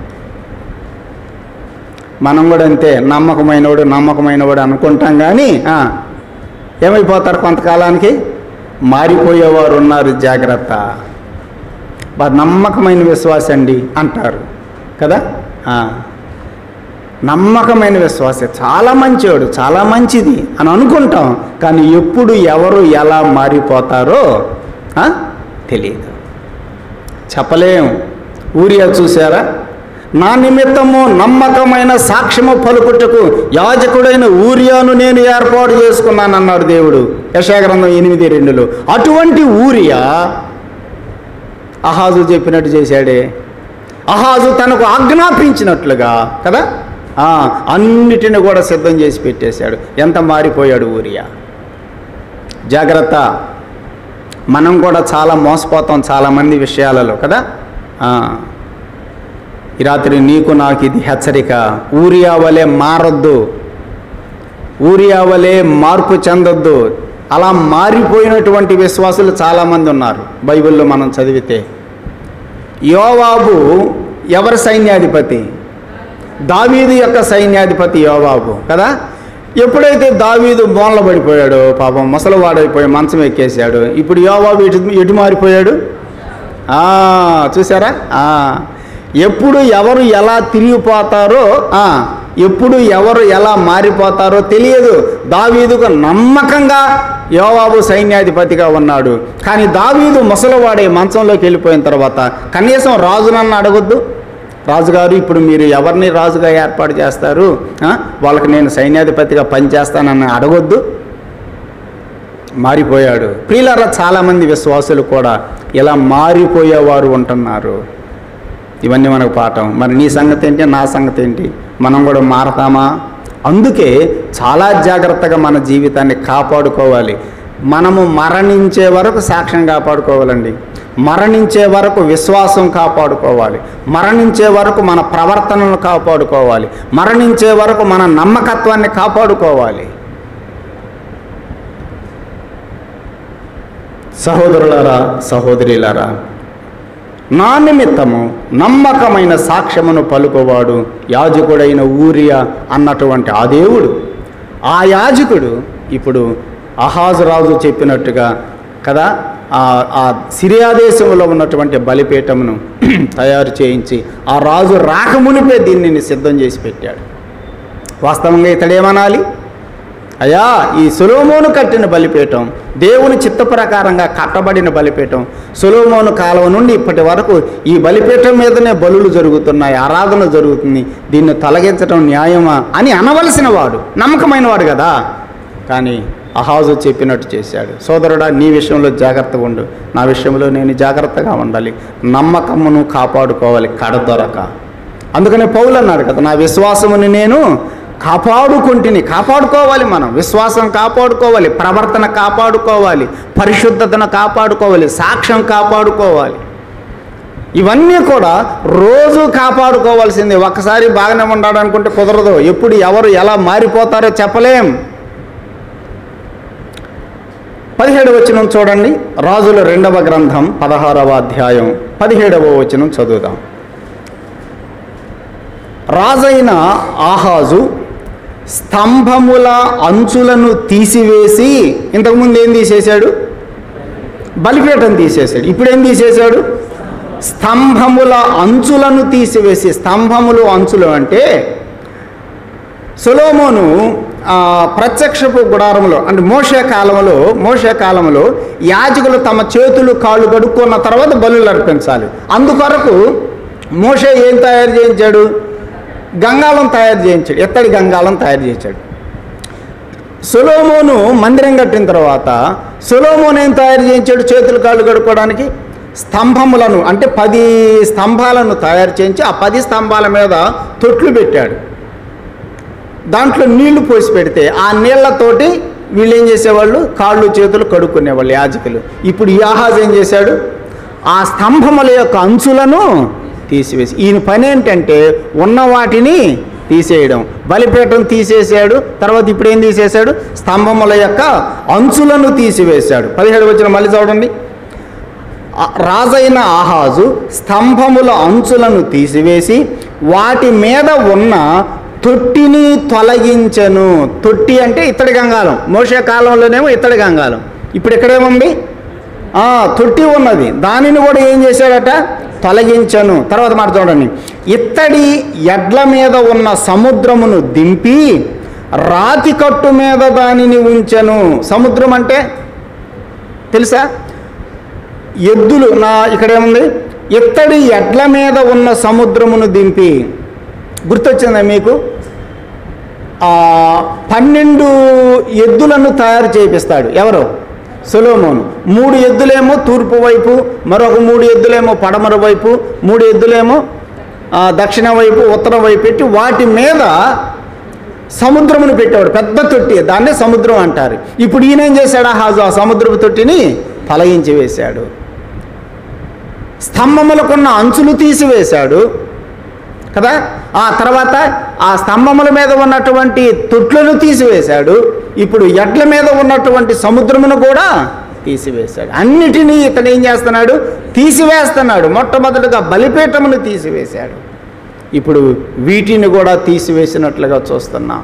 మనం కూడా అంతే నమ్మకమైనవాడు నమ్మకమైనవాడు అనుకుంటాం కానీ ఆ, ఏమైపోతారు కొంతకాలానికి మారిపోయేవారు ఉన్నారు జాగ్రత్త వారు నమ్మకమైన విశ్వాస అండి అంటారు కదా ఆ. నమ్మకమైన విశ్వాస చాలా మంచివాడు చాలా మంచిది అని అనుకుంటాం కానీ ఎప్పుడు ఎవరు ఎలా మారిపోతారో ఆ, తెలియదు చెప్పలేం ఊరియా చూసారా నా నిమిత్తము నమ్మకమైన సాక్ష్యము పలుకుటకు యాజకుడైన ఊరియాను నేను ఏర్పాటు చేసుకున్నానన్నాడు దేవుడు యశాగ్రంథం ఎనిమిది రెండులో అటువంటి ఊరియా అహాజు చెప్పినట్టు చేశాడే అహాజు తనకు ఆజ్ఞాపించినట్లుగా కదా ఆ, అన్నిటిని కూడా సిద్ధం చేసి పెట్టేశాడు ఎంత మారిపోయాడు ఊరియా జాగ్రత్త మనం కూడా చాలా మోసపోతాం చాలామంది విషయాలలో కదా ఆ, ఈ రాత్రి నీకు నాకు ఇది హెచ్చరిక ఊరియా వలె మారొద్దు ఊరియా వలె మార్పు చెందొద్దు అలా మారిపోయినటువంటి విశ్వాసులు చాలామంది ఉన్నారు బైబిల్లో మనం చదివితే యోవాబు ఎవరి సైన్యాధిపతి దావీదు యొక్క సైన్యాధిపతి యోవాబు కదా ఎప్పుడైతే దావీదు మూలన పడిపోయాడో పాపం ముసలివాడైపోయి మంచం ఎక్కేశాడు ఇప్పుడు యోవాబు ఎటు ఎటు మారిపోయాడు ఆ, చూసారా ఆ, ఎప్పుడు ఎవరు ఎలా తిరిగిపోతారో ఆ, ఎప్పుడు ఎవరు ఎలా మారిపోతారో తెలియదు దావీదుకు నమ్మకంగా యోవాబు సైన్యాధిపతిగా ఉన్నాడు కానీ దావీదు ముసలివాడే మంచంలోకి వెళ్ళిపోయిన తర్వాత కనీసం రాజునన్ను అడగొద్దు రాజుగారు ఇప్పుడు మీరు ఎవరిని రాజుగా ఏర్పాటు చేస్తారు ఆ, వాళ్ళకి నేను సైన్యాధిపతిగా పనిచేస్తానని అడగొద్దు మారిపోయాడు ప్రియులారా చాలామంది విశ్వాసులు కూడా ఇలా మారిపోయేవారు ఉంటున్నారు ఇవన్నీ మనకు పాఠం మరి నీ సంగతి ఏంటి నా సంగతి ఏంటి మనం కూడా మారతామా అందుకే చాలా జాగ్రత్తగా మన జీవితాన్ని కాపాడుకోవాలి మనము మరణించే వరకు సాక్ష్యం కాపాడుకోవాలండి మరణించే వరకు విశ్వాసం కాపాడుకోవాలి మరణించే వరకు మన ప్రవర్తనను కాపాడుకోవాలి మరణించే వరకు మన నమ్మకత్వాన్ని కాపాడుకోవాలి సహోదరులారా సహోదరులారా నా నిమిత్తము నమ్మకమైన సాక్ష్యమును పలుకువాడు యాజకుడైన ఊరియా అన్నటువంటి ఆ దేవుడు ఆ యాజకుడు ఇప్పుడు అహాజు రాజు చెప్పినట్టుగా కదా ఆ ఆ సిరియా దేశంలో ఉన్నటువంటి బలిపీఠమును తయారు చేయించి ఆ రాజు రాకమునిపే దీనిని సిద్ధం చేసి పెట్టాడు వాస్తవంగా ఇతడేమనాలి అయ్యా ఈ సులోమోను కట్టిన బలిపీఠం దేవుని చిత్త ప్రకారంగా కట్టబడిన బలిపీఠం సులోమోను కాలం నుండి ఇప్పటి వరకు ఈ బలిపీఠం మీదనే బలులు జరుగుతున్నాయి ఆరాధన జరుగుతుంది దీన్ని తొలగించడం న్యాయమా అని అనవలసిన వాడు నమ్మకమైన వాడు కదా కానీ అహాజు చెప్పినట్టు చేశాడు సోదరుడా నీ విషయంలో జాగ్రత్తగా ఉండు నా విషయంలో నేను జాగ్రత్తగా ఉండాలి నమ్మకమును కాపాడుకోవాలి కడదొరక అందుకనే పౌలు అన్నాడు కదా నా విశ్వాసముని నేను కాపాడుకుంటుని కాపాడుకోవాలి మనం విశ్వాసం కాపాడుకోవాలి ప్రవర్తన కాపాడుకోవాలి పరిశుద్ధతను కాపాడుకోవాలి సాక్ష్యం కాపాడుకోవాలి ఇవన్నీ కూడా రోజు కాపాడుకోవాల్సిందే ఒక్కసారి బాగానే ఉండాడు అనుకుంటే కుదరదు ఎప్పుడు ఎవరు ఎలా మారిపోతారో చెప్పలేం పదిహేడవ వచనం చూడండి రాజుల రెండవ గ్రంథం పదహారవ అధ్యాయం పదిహేడవ వచనం చదువుదాం రాజైన ఆహాజు స్తంభముల అంచులను తీసివేసి ఇంతకుముందు ఏం తీసేశాడు బలిపీఠం తీసేశాడు ఇప్పుడు ఏం తీసేశాడు స్తంభముల అంచులను తీసివేసి స్తంభములు అంచులు అంటే సొలోమోను ఆ, ప్రత్యక్షపు గుడారంలో అంటే మోషే కాలంలో మోషే కాలంలో యాజకులు తమ చేతులు కాళ్ళు కడుక్కున్న తర్వాత బలులు అర్పించాలి అందుకొరకు మోషే ఏం తయారు చేయించాడు గంగాళం తయారు చేయించాడు ఎత్తడి గంగాళం తయారు చేశాడు సొలోమోను మందిరం కట్టిన తర్వాత సొలోమోన్ ఏం తయారు చేయించాడు చేతులు కాళ్ళు కడుక్కోవడానికి స్తంభములను అంటే పది స్తంభాలను తయారు చేయించి ఆ పది స్తంభాల మీద తొట్లు పెట్టాడు దాంట్లో నీళ్లు పోసి పెడితే ఆ నీళ్లతోటి వీళ్ళు ఏం చేసేవాళ్ళు కాళ్ళు చేతులు కడుక్కునేవాళ్ళు యాజకులు ఇప్పుడు ఈ ఆహాజ్ ఏం చేశాడు ఆ స్తంభముల యొక్క అంచులను తీసివేసి ఈయన పని ఏంటంటే ఉన్న వాటిని తీసేయడం బలిపీఠం తీసేసాడు తర్వాత ఇప్పుడు ఏం తీసేశాడు స్తంభముల యొక్క అంచులను తీసివేశాడు పదిహేడు వచ్చిన మళ్ళీ చూడండి ఆ రాజైన ఆహాజు స్తంభముల అంచులను తీసివేసి వాటి మీద ఉన్న తొట్టిని తొలగించెను తొట్టి అంటే ఇత్తడి గంగాలం మోసే కాలంలోనేమో ఇత్తడి గంగాలం ఇప్పుడు ఇక్కడేముంది ఆ, తొట్టి ఉన్నది దానిని కూడా ఏం చేశాడట తొలగించను తర్వాత మాట చూడండి ఇత్తడి ఎడ్ల మీద ఉన్న సముద్రమును దింపి రాతి కట్టు మీద దానిని ఉంచెను సముద్రం అంటే తెలుసా ఎద్దులు నా ఇక్కడేముంది ఇత్తడి ఎడ్ల మీద ఉన్న సముద్రమును దింపి గుర్తొచ్చిందా మీకు ఆ, పన్నెండు ఎద్దులను తయారు చేపిస్తాడు ఎవరు సొలోమోను మూడు ఎద్దులేమో తూర్పు వైపు మరొక మూడు ఎద్దులేమో పడమర వైపు మూడు ఎద్దులేమో ఆ, దక్షిణ వైపు ఉత్తరం వైపు పెట్టి వాటి మీద సముద్రమును పెట్టాడు పెద్ద తొట్టి దాన్నే సముద్రం అంటారు ఇప్పుడు ఈయన ఏం చేశాడు ఆ హాజు ఆ సముద్రపు తొట్టిని తొలగించి వేశాడు స్తంభములకున్న అంచులు తీసివేశాడు కదా ఆ తర్వాత ఆ స్తంభముల మీద ఉన్నటువంటి తొట్లను తీసివేశాడు ఇప్పుడు ఎడ్ల మీద ఉన్నటువంటి సముద్రమును కూడా తీసివేశాడు అన్నిటినీ ఇతను ఏం చేస్తున్నాడు తీసివేస్తున్నాడు మొట్టమొదటిగా బలిపీఠమును తీసివేశాడు ఇప్పుడు వీటిని కూడా తీసివేసినట్లుగా చూస్తున్నాం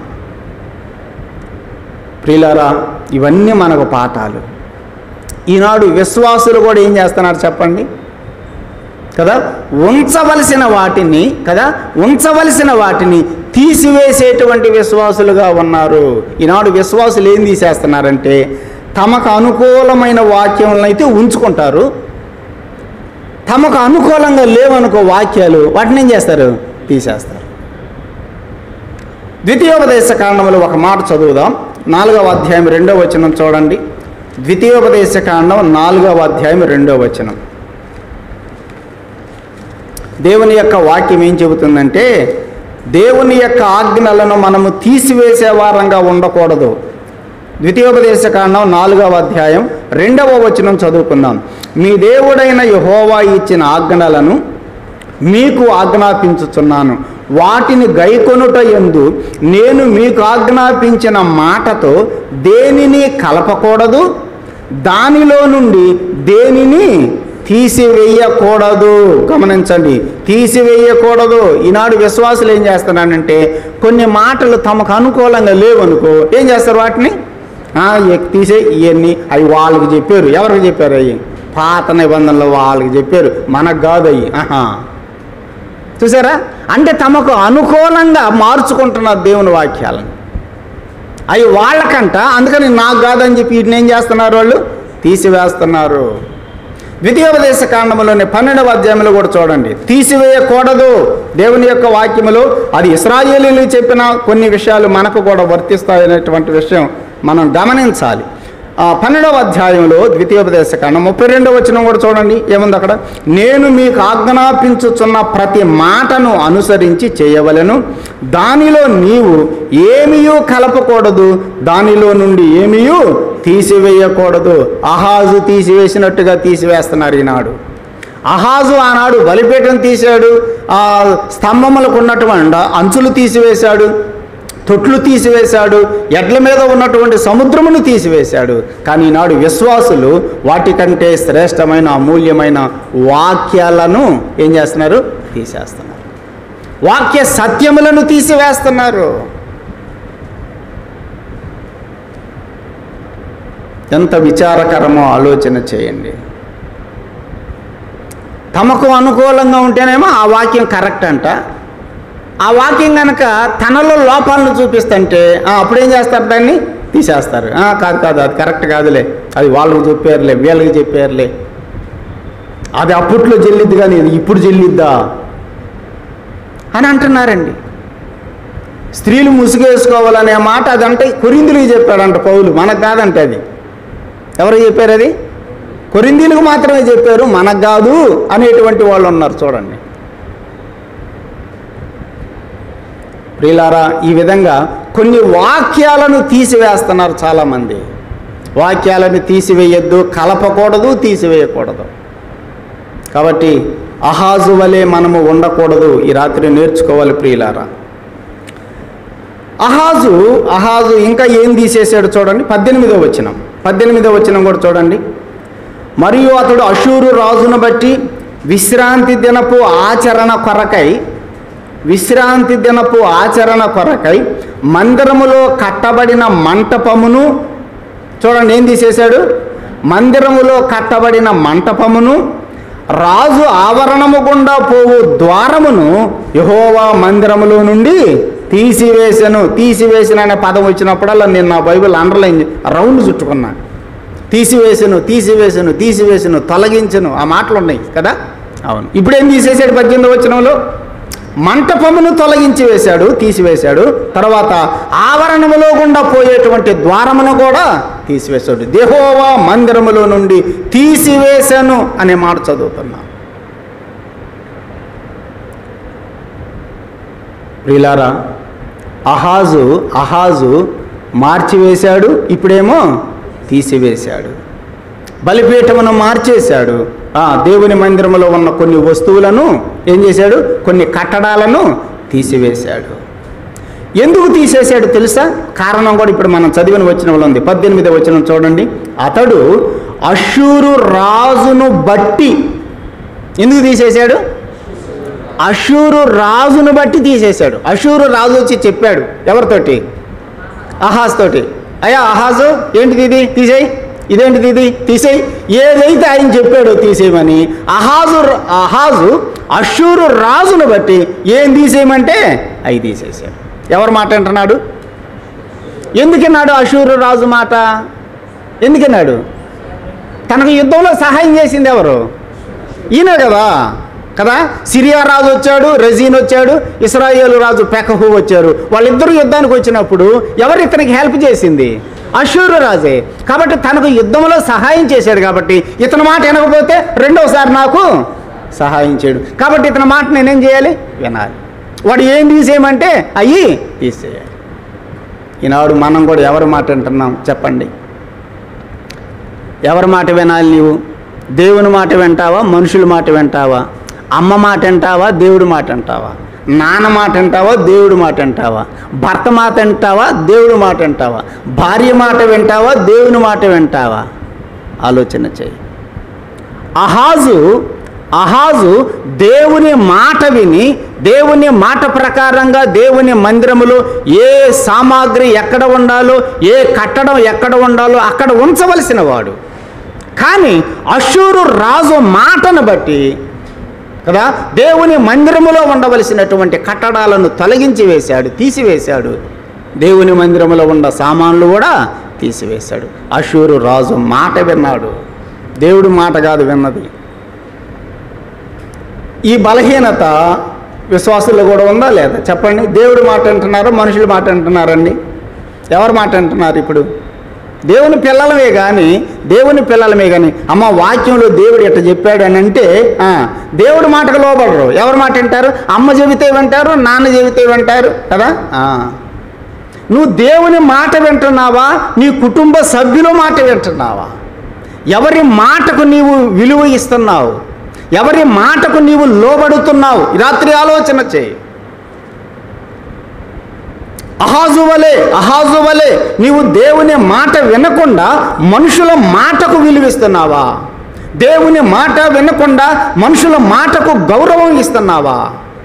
ప్రియులారా ఇవన్నీ మనకు పాఠాలు ఈనాడు విశ్వాసులు కూడా ఏం చేస్తున్నారు చెప్పండి కదా ఉంచవలసిన వాటిని కదా ఉంచవలసిన వాటిని తీసివేసేటువంటి విశ్వాసులుగా ఉన్నారు ఈనాడు విశ్వాసులు ఏం తీసేస్తున్నారంటే తమకు అనుకూలమైన వాక్యములను అయితే ఉంచుకుంటారు తమకు అనుకూలంగా లేవనుకో వాక్యాలు వాటిని ఏం చేస్తారు తీసేస్తారు ద్వితీయోపదేశ కాండంలో ఒక మాట చదువుదాం నాలుగవ అధ్యాయం రెండవ వచనం చూడండి ద్వితీయోపదేశ కాండం నాలుగవ అధ్యాయం రెండవ వచనం దేవుని యొక్క వాక్యం ఏం చెబుతుందంటే దేవుని యొక్క ఆజ్ఞలను మనము తీసివేసే వారంగా ఉండకూడదు ద్వితీయోపదేశ కాండం నాలుగవ అధ్యాయం రెండవ వచనం చదువుకుందాం మీ దేవుడైన యహోవా ఇచ్చిన ఆజ్ఞలను మీకు ఆజ్ఞాపించుచున్నాను వాటిని గైకొనుట ఎందు నేను మీకు ఆజ్ఞాపించిన మాటతో దేనిని కలపకూడదు దానిలో నుండి దేనిని తీసివేయకూడదు గమనించండి తీసివేయకూడదు ఈనాడు విశ్వాసులు ఏం చేస్తున్నానంటే కొన్ని మాటలు తమకు అనుకూలంగా లేవనుకో ఏం చేస్తారు వాటిని ఆ, ఎక్ తీసే ఇవన్నీ అవి వాళ్ళకి చెప్పారు ఎవరికి చెప్పారు అవి పాత నిబంధనలు వాళ్ళకి చెప్పారు మనకు కాదు అవి ఆహా చూసారా అంటే తమకు అనుకూలంగా మార్చుకుంటున్నారు దేవుని వాక్యాలను అవి వాళ్ళకంట అందుకని నాకు కాదని చెప్పి వీటిని ఏం చేస్తున్నారు వాళ్ళు తీసివేస్తున్నారు ద్వితీయోపదేశ కాండములోని పన్నెండవ అధ్యాయంలో కూడా చూడండి తీసివేయకూడదు దేవుని యొక్క వాక్యములో అది ఇస్రాయేలీలు చెప్పిన కొన్ని విషయాలు మనకు కూడా వర్తిస్తాయనేటువంటి విషయం మనం గమనించాలి ఆ పన్నెండవ అధ్యాయంలో ద్వితీయోపదేశ కాండం ముప్పై రెండవ వచనం కూడా చూడండి ఏముంది అక్కడ నేను మీకు ఆజ్ఞాపించుచున్న ప్రతి మాటను అనుసరించి చేయవలెను దానిలో నీవు ఏమీయూ కలపకూడదు దానిలో నుండి ఏమీయూ తీసివేయకూడదు అహాజు తీసివేసినట్టుగా తీసివేస్తున్నారు ఈనాడు అహాజు ఆనాడు బలిపీఠం తీశాడు ఆ స్తంభములకు ఉన్నటువంటి అంచులు తీసివేశాడు తొట్లు తీసివేశాడు ఎడ్ల మీద ఉన్నటువంటి సముద్రమును తీసివేశాడు కానీ ఈనాడు విశ్వాసులు వాటికంటే శ్రేష్టమైన అమూల్యమైన వాక్యాలను ఏం చేస్తున్నారు తీసేస్తున్నారు వాక్య సత్యములను తీసివేస్తున్నారు ఎంత విచారకరమో ఆలోచన చేయండి తమకు అనుకూలంగా ఉంటేనేమో ఆ వాక్యం కరెక్ట్ అంట ఆ వాక్యం కనుక తనలో లోపాలను చూపిస్తుంటే ఆ, అప్పుడేం చేస్తారు దాన్ని తీసేస్తారు ఆ, కాదు కాదు అది కరెక్ట్ కాదులే అది వాళ్ళకి చెప్పారులే వీళ్ళకి చెప్పారులే అది అప్పట్లో చెల్లిద్ది కానీ ఇది ఇప్పుడు చెల్లిద్దా అని అంటున్నారండి స్త్రీలు ముసుగేసుకోవాలనే మాట అదంటే కొరిందులకు చెప్పాడంట పౌలు మనకు కాదంటే అది ఎవరు చెప్పారు అది కొరిందీలకు మాత్రమే చెప్పారు మనకు కాదు అనేటువంటి వాళ్ళు ఉన్నారు చూడండి ప్రియులారా ఈ విధంగా కొన్ని వాక్యాలను తీసివేస్తున్నారు చాలామంది వాక్యాలను తీసివేయొద్దు కలపకూడదు తీసివేయకూడదు కాబట్టి అహాజు వలె మనము ఉండకూడదు ఈ రాత్రి నేర్చుకోవాలి ప్రియులారా అహాజు అహాజు ఇంకా ఏం తీసేసాడు చూడండి పద్దెనిమిదో వచనం పద్దెనిమిదో వచనం కూడా చూడండి మరియు అతడు అషూరు రాజును బట్టి విశ్రాంతి దినపు ఆచరణ కొరకై విశ్రాంతి దినపు ఆచరణ కొరకై మందిరములో కట్టబడిన మంటపమును చూడండి ఏం తీసేశాడు మందిరములో కట్టబడిన మంటపమును రాజు ఆవరణము గుండా పోవు ద్వారమును యహోవా మందిరములో నుండి తీసివేసెను తీసివేసిన అనే పదం వచ్చినప్పుడల్లా నేను నా బైబిల్ అండర్లైన్ రౌండ్ చుట్టుకున్నా తీసివేసెను తీసివేసెను తీసివేసెను తొలగించెను ఆ మాటలు ఉన్నాయి కదా అవును ఇప్పుడు ఏం తీసేసాడు పద్దెనిమిది వచనంలో మంటపమును తొలగించి వేశాడు తీసివేశాడు తర్వాత ఆవరణములో గుండా పోయేటువంటి ద్వారమును కూడా తీసివేశాడు దేహోవా మందిరములో నుండి తీసివేశాను అనే మాట చదువుతున్నా ప్రిలారా అహాజు అహాజు మార్చివేశాడు ఇప్పుడేమో తీసివేశాడు బలిపీఠమును మార్చేశాడు ఆ, దేవుని మందిరములో ఉన్న కొన్ని వస్తువులను ఏం చేశాడు కొన్ని కట్టడాలను తీసివేశాడు ఎందుకు తీసేశాడు తెలుసా కారణం కూడా ఇప్పుడు మనం చదివిన వచనంలో ఉంది పద్దెనిమిది వచనం చూడండి అతడు అషూరు రాజును బట్టి ఎందుకు తీసేశాడు అషూరు రాజును బట్టి తీసేశాడు అషూరు రాజు వచ్చి చెప్పాడు ఎవరితోటి అహాజ్ తోటి అయ్యా అహాజు ఏంటిది ఇది తీసేయి ఇదేంటిది ఇది తీసేయి ఏదైతే ఆయన చెప్పాడో తీసేయమని అహాజు అహాజు అషూరు రాజును బట్టి ఏం తీసేయమంటే అవి తీసేసాడు ఎవరు మాట అంటున్నాడు ఎందుకన్నాడు అషూరు రాజు మాట ఎందుకన్నాడు తనకు యుద్ధంలో సహాయం చేసింది ఎవరు ఈయన కదా కదా సిరియా రాజు వచ్చాడు రెజీన్ వచ్చాడు ఇస్రాయేల్ రాజు పెకహు వచ్చారు వాళ్ళిద్దరూ యుద్ధానికి వచ్చినప్పుడు ఎవరు ఇతనికి హెల్ప్ చేసింది అషూరు రాజే కాబట్టి తనకు యుద్ధంలో సహాయం చేశాడు కాబట్టి ఇతని మాట వినకపోతే రెండోసారి నాకు సహాయం చేయడు కాబట్టి ఇతని మాట నేనేం చేయాలి వినాలి వాడు ఏం తీసేయమంటే అయ్యి తీసేయాలి ఈనాడు మనం కూడా ఎవరి మాట వింటున్నాం చెప్పండి ఎవరి మాట వినాలి నీవు దేవుని మాట వింటావా మనుషుల మాట వింటావా అమ్మ మాట వింటావా దేవుడి మాట వింటావా నాన్న మాట వింటావా దేవుడి మాట వింటావా భర్త మాట వింటావా దేవుడి మాట వింటావా భార్య మాట వింటావా దేవుని మాట వింటావా ఆలోచన చేయి అహాజు అహాజు దేవుని మాట విని దేవుని మాట ప్రకారంగా దేవుని మందిరములో ఏ సామాగ్రి ఎక్కడ ఉండాలో ఏ కట్టడం ఎక్కడ ఉండాలో అక్కడ ఉంచవలసిన వాడు కానీ అషూరు రాజు మాటను బట్టి కదా దేవుని మందిరములో ఉండవలసినటువంటి కట్టడాలను తొలగించి వేశాడు తీసివేశాడు దేవుని మందిరములో ఉన్న సామాన్లు కూడా తీసివేశాడు అషూరు రాజు మాట విన్నాడు దేవుడి మాట కాదు విన్నది ఈ బలహీనత విశ్వాసుల్లో కూడా ఉందా లేదా చెప్పండి దేవుడి మాట అంటున్నారా మనుషుల మాట అంటున్నారండి ఎవరి మాట అంటున్నారు ఇప్పుడు దేవుని పిల్లలమే కానీ దేవుని పిల్లలమే కానీ అమ్మ వాక్యంలో దేవుడు ఎట్ట చెప్పాడు అని అంటే ఆ, దేవుడి మాటకు లోబడరు ఎవరి మాట వింటారు అమ్మ చెబితే వింటారు నాన్న చెబితే వింటారు కదా ఆ. నువ్వు దేవుని మాట వింటున్నావా నీ కుటుంబ సభ్యుల మాట వింటున్నావా ఎవరి మాటకు నీవు విలువ ఇస్తున్నావు ఎవరి మాటకు నీవు లోబడుతున్నావు ఈ రాత్రి ఆలోచన చేయి అహాజు వలె అహాజు వలె నీవు దేవుని మాట వినకుండా మనుషుల మాటకు విలువిస్తున్నావా దేవుని మాట వినకుండా మనుషుల మాటకు గౌరవం ఇస్తున్నావా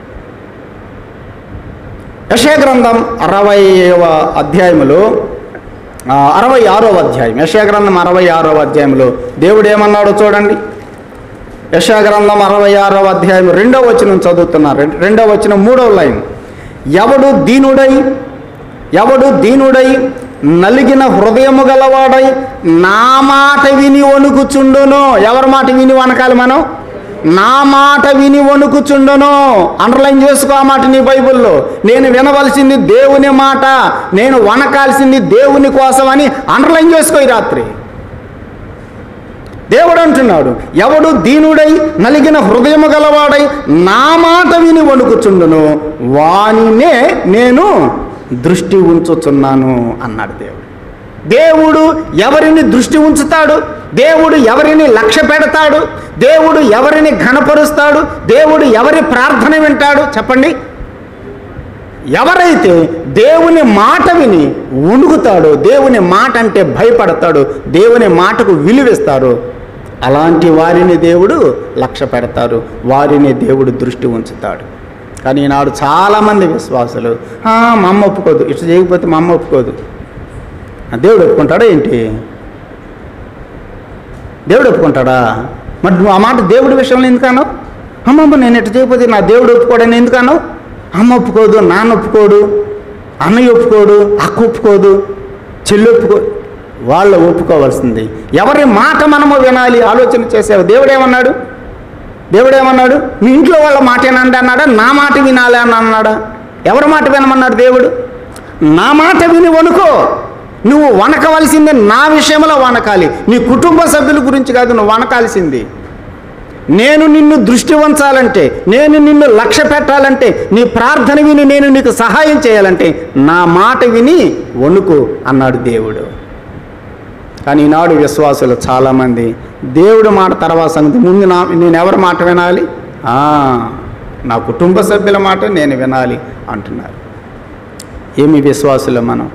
యశయ గ్రంథం అరవైవ అధ్యాయములో ఆ, అరవై ఆరో అధ్యాయం యశయ గ్రంథం అరవై ఆరో అధ్యాయంలో దేవుడు ఏమన్నాడో చూడండి యశా గ్రంథం అరవై ఆరవ అధ్యాయం రెండవ వచనం చదువుతున్నారు రెం- రెండవ వచనం మూడవ లైన్ ఎవడు దీనుడై ఎవడు దీనుడై నలిగిన హృదయము గలవాడై నా మాట విని వణుకుచుండును ఎవరి మాట విని వనకాలి మనం నా మాట విని వణుకుచుండను అండర్లైన్ చేసుకో ఆ మాట నీ బైబిల్లో నేను వినవలసింది దేవుని మాట నేను వనకాల్సింది దేవుని కోసం అని అండర్లైన్ చేసుకో ఈ రాత్రి దేవుడు అంటున్నాడు ఎవడు దీనుడై నలిగిన హృదయము గలవాడై నా మాట విని వణుకుచుండును వానినే నేను దృష్టి ఉంచుచున్నాను అన్నాడు దేవుడు దేవుడు ఎవరిని దృష్టి ఉంచుతాడు దేవుడు ఎవరిని లక్ష్య పెడతాడు దేవుడు ఎవరిని ఘనపరుస్తాడు దేవుడు ఎవరి ప్రార్థన వింటాడు చెప్పండి ఎవరైతే దేవుని మాట విని ఉణుకుతాడో దేవుని మాట అంటే భయపడతాడో దేవుని మాటకు విలువిస్తారో అలాంటి వారిని దేవుడు లక్ష్య పెడతారు వారిని దేవుడు దృష్టి ఉంచుతాడు కానీ ఈనాడు చాలామంది విశ్వాసులు "ఆ, మా అమ్మ ఒప్పుకోదు ఇట్లా చేయకపోతే మా అమ్మ ఒప్పుకోదు ఆ, దేవుడు ఒప్పుకుంటాడా ఏంటి దేవుడు ఒప్పుకుంటాడా మరి నువ్వు ఆ మాట దేవుడి విషయంలో ఎందుకను అమ్మమ్మ నేను ఎట్లా చేయకపోతే నా దేవుడు ఒప్పుకోడని ఎందుకను అమ్మ ఒప్పుకోదు నాన్న ఒప్పుకోడు అన్నయ్య ఒప్పుకోడు అక్క ఒప్పుకోదు చెల్లి ఒప్పుకో వాళ్ళు ఒప్పుకోవాల్సింది ఎవరి మాట మనము వినాలి ఆలోచన చేసావు దేవుడు ఏమన్నాడు దేవుడు ఏమన్నాడు మీ ఇంట్లో వాళ్ళ మాట ఏనండి అన్నాడా నా మాట వినాలి అని అన్నాడా ఎవరి మాట వినమన్నాడు దేవుడు నా మాట విని వణుకో నువ్వు వనకవలసింది నా విషయంలో వనకాలి నీ కుటుంబ సభ్యుల గురించి కాదు నువ్వు వనకాల్సింది నేను నిన్ను దృష్టి ఉంచాలంటే నేను నిన్ను లక్ష్య పెట్టాలంటే నీ ప్రార్థన విని నేను నీకు సహాయం చేయాలంటే నా మాట విని వణుకు అన్నాడు దేవుడు కానీ ఈనాడు విశ్వాసులు చాలామంది దేవుడు మాట తర్వాత సంగతి ముందు నా నేను ఎవరి మాట వినాలి ఆ, నా కుటుంబ సభ్యుల మాట నేను వినాలి అంటున్నారు ఏమి విశ్వాసులు మనం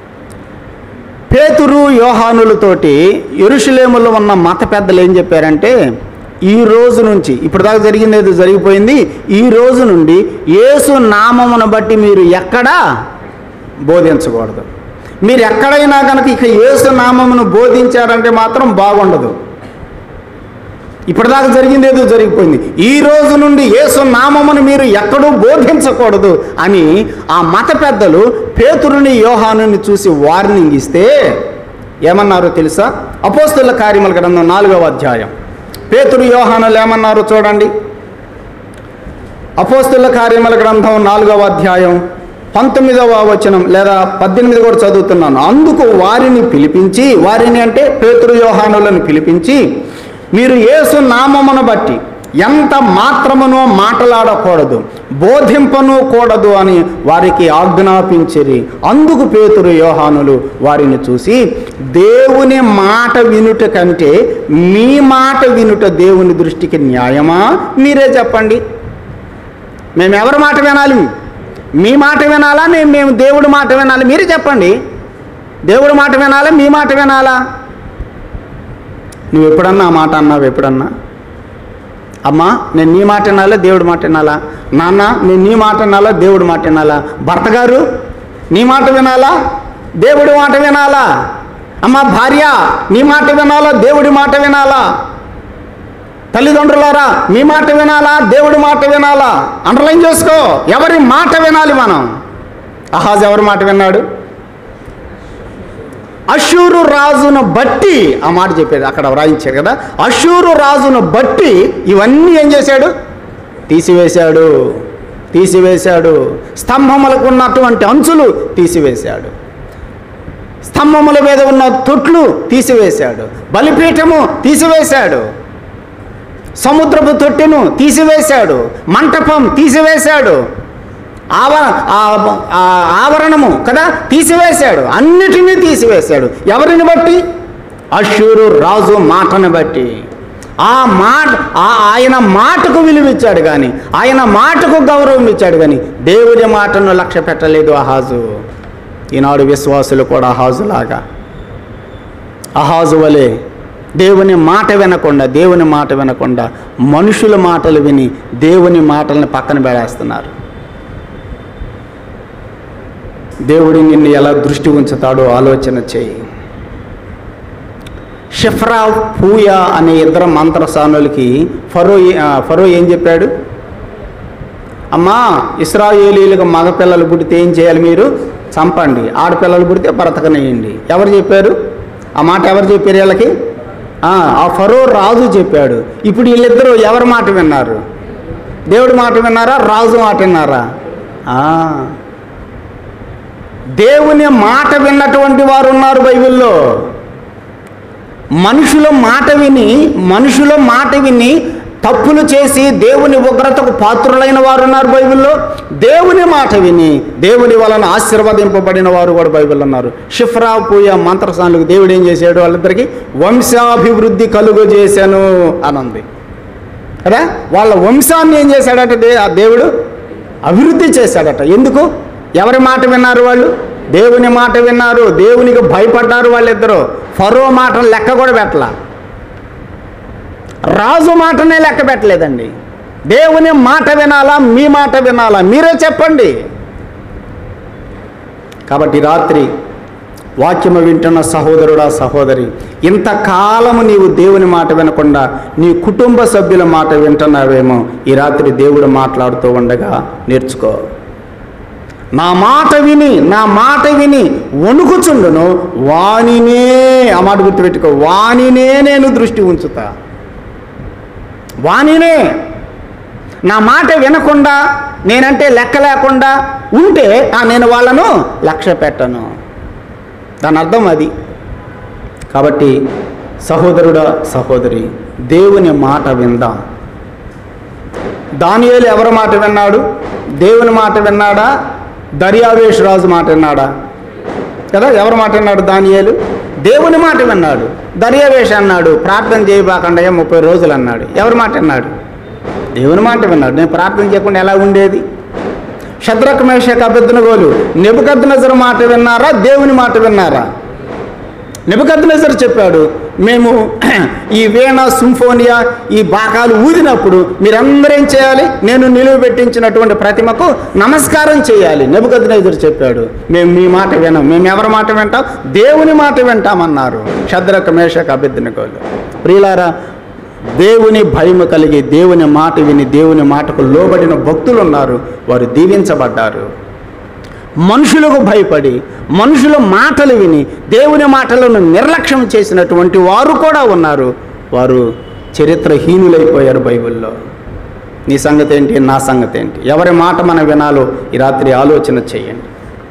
పేతురు యోహానులతోటి ఎరుషులేములో ఉన్న మత పెద్దలు ఏం చెప్పారంటే ఈ రోజు నుంచి ఇప్పుడు దాకా జరిగింది ఏదో జరిగిపోయింది ఈ రోజు నుండి యేసు నామమును బట్టి మీరు ఎక్కడా బోధించకూడదు మీరు ఎక్కడైనా కనుక ఇక యేసు నామమును బోధించారంటే మాత్రం బాగుండదు ఇప్పటిదాకా జరిగింది ఏదో జరిగిపోయింది ఈ రోజు నుండి యేసు నామమును మీరు ఎక్కడూ బోధించకూడదు అని ఆ మత పెద్దలు పేతురుని యోహానుని చూసి వార్నింగ్ ఇస్తే ఏమన్నారో తెలుసా అపోస్తుల కార్యముల గ్రంథం నాలుగవ అధ్యాయం పేతురు యోహానులు ఏమన్నారో చూడండి అపోస్తుల కార్యముల గ్రంథం నాలుగవ అధ్యాయం పంతొమ్మిదవ వచనం లేదా పద్దెనిమిది కూడా చదువుతున్నాను అందుకు వారిని పిలిపించి వారిని అంటే పేతురు యోహానులను పిలిపించి మీరు యేసు నామమును బట్టి ఎంత మాత్రమునో మాట్లాడకూడదు బోధింపను కూడదు అని వారికి ఆజ్ఞాపించిరి అందుకు పేతురు యోహానులు వారిని చూసి దేవుని మాట వినుట కంటే మీ మాట వినుట దేవుని దృష్టికి న్యాయమా మీరే చెప్పండి మేము ఎవరి మాట వినాలి మీ మాట వినాలా మేము మేము దేవుడి మాట వినాలి మీరే చెప్పండి దేవుడి మాట వినాలా మీ మాట వినాలా నువ్వు ఎప్పుడన్నా ఆ మాట అన్నావు ఎప్పుడన్నా అమ్మా నేను నీ మాట వినాలా దేవుడి మాట వినాలా నాన్న నేను నీ మాట వినాలా దేవుడి మాట వినాలా భర్త గారు నీ మాట వినాలా దేవుడి మాట వినాలా అమ్మ భార్య నీ మాట వినాలా దేవుడి మాట వినాలా తల్లిదండ్రులారా మీ మాట వినాలా దేవుడి మాట వినాలా అండర్లైన్ చేసుకో ఎవరి మాట వినాలి మనం అహాజ్ ఎవరి మాట విన్నాడు అషూరు రాజును బట్టి ఆ మాట చెప్పేది అక్కడ వ్రాయించారు కదా అషూరు రాజును బట్టి ఇవన్నీ ఏం చేశాడు తీసివేశాడు తీసివేశాడు స్తంభములకు ఉన్నటువంటి అంచులు తీసివేశాడు స్తంభముల మీద ఉన్న తొట్లు తీసివేశాడు బలిపీఠము తీసివేశాడు సముద్రపు తొట్టెను తీసివేశాడు మంటపం తీసివేశాడు ఆవర ఆ- ఆ ఆవరణము కదా తీసివేశాడు అన్నిటినీ తీసివేశాడు ఎవరిని బట్టి అశ్షూరు రాజు మాటను బట్టి ఆ మాట ఆ ఆయన మాటకు విలువిచ్చాడు కానీ ఆయన మాటకు గౌరవం ఇచ్చాడు కానీ దేవుడి మాటను లక్ష్య పెట్టలేదు అహాజు ఈనాడు విశ్వాసులు కూడా అహాజులాగా అహాజు వలె దేవుని మాట వినకుండా దేవుని మాట వినకుండా మనుషుల మాటలు విని దేవుని మాటలను పక్కన పెడేస్తున్నారు దేవుడు నిన్ను ఎలా దృష్టి ఉంచుతాడో ఆలోచన చేయి షిఫ్రా పూయా అనే ఇద్దరు మంత్రసానులకి ఫరో ఏ- ఆ, ఫరో ఏం చెప్పాడు అమ్మా ఇస్రాయేలీలకు మగపిల్లలు పుడితే ఏం చేయాలి మీరు చంపండి ఆడపిల్లలు పుడితే బ్రతకనేయండి ఎవరు చెప్పారు ఆ మాట ఎవరు చెప్పారు వీళ్ళకి ఆ, ఆ ఫరో రాజు చెప్పాడు ఇప్పుడు వీళ్ళిద్దరూ ఎవరి మాట విన్నారు దేవుడి మాట విన్నారా రాజు మాట విన్నారా ఆ. దేవుని మాట విన్నటువంటి వారు ఉన్నారు బైబిల్లో మనుషుల మాట విని మనుషుల మాట విని తప్పులు చేసి దేవుని ఉగ్రతకు పాత్రులైన వారు ఉన్నారు బైబిల్లో దేవుని మాట విని దేవుని వలన ఆశీర్వదింపబడిన వారు కూడా బైబిల్ ఉన్నారు షిఫ్రా పూయ మంత్రసానులకు దేవుడు ఏం చేశాడు వాళ్ళిద్దరికి వంశాభివృద్ధి కలుగు చేశాను అని ఉంది కదా వాళ్ళ వంశాన్ని ఏం చేశాడట దే- ఆ దేవుడు అభివృద్ధి చేశాడట ఎందుకు ఎవరి మాట విన్నారు వాళ్ళు దేవుని మాట విన్నారు దేవునికి భయపడ్డారు వాళ్ళిద్దరూ ఫరో మాట లెక్క కూడా పెట్టలా రాజు మాటనే లెక్క పెట్టలేదండి దేవుని మాట వినాలా మీ మాట వినాలా మీరే చెప్పండి కాబట్టి రాత్రి వాక్యము వింటున్న సహోదరుడా సహోదరి ఇంతకాలము నీవు దేవుని మాట వినకుండా నీ కుటుంబ సభ్యుల మాట వింటున్నావేమో ఈ రాత్రి దేవుడు మాట్లాడుతూ ఉండగా నేర్చుకో నా మాట విని నా మాట విని వణుకుచుండును వానినే ఆ మాట గుర్తుపెట్టుకో వానినే నేను దృష్టి ఉంచుతా వానినే నా మాట వినకుండా నేనంటే లెక్క లేకుండా ఉంటే ఆ నేను వాళ్ళను లక్ష్య పెట్టను దాని అర్థం అది కాబట్టి సహోదరుడా సహోదరి దేవుని మాట విందాం దానియేలు ఎవరి మాట విన్నాడు దేవుని మాట విన్నాడా దర్యావేష్ రాజు మాట విన్నాడా కదా ఎవరి మాట విన్నాడు దానియేలు దేవుని మాట విన్నాడు దర్యావేష్ అన్నాడు ప్రార్థన చేయబాకుండా ముప్పై రోజులు అన్నాడు ఎవరి మాట విన్నాడు దేవుని మాట విన్నాడు నేను ప్రార్థన చేయకుండా ఎలా ఉండేది శద్రక్ మేషక్ అభ్యర్థనగోలు నెబుకద్నజరు మాట విన్నారా దేవుని మాట విన్నారా నెబుకద్నజర్ చెప్పాడు మేము ఈ వీణ సింఫోనియా ఈ బాకాలు ఊదినప్పుడు మీరందరూ ఏం చేయాలి నేను నిలువ పెట్టించినటువంటి ప్రతిమకు నమస్కారం చేయాలి నెబుకద్నజర్ చెప్పాడు మేము మీ మాట వినం మేము ఎవరి మాట వింటాం దేవుని మాట వింటామన్నారు శద్రక్ మేషక్ అభ్యర్థనగోలు ప్రియులారా దేవుని భయము కలిగి దేవుని మాట విని దేవుని మాటకు లోబడిన భక్తులు ఉన్నారు వారు దీవించబడ్డారు మనుషులకు భయపడి మనుషుల మాటలు విని దేవుని మాటలను నిర్లక్ష్యం చేసినటువంటి వారు కూడా ఉన్నారు వారు చరిత్రహీనులైపోయారు బైబిల్లో నీ సంగతి ఏంటి నా సంగతి ఏంటి ఎవరి మాట మనం వినాలో ఈ రాత్రి ఆలోచన చేయండి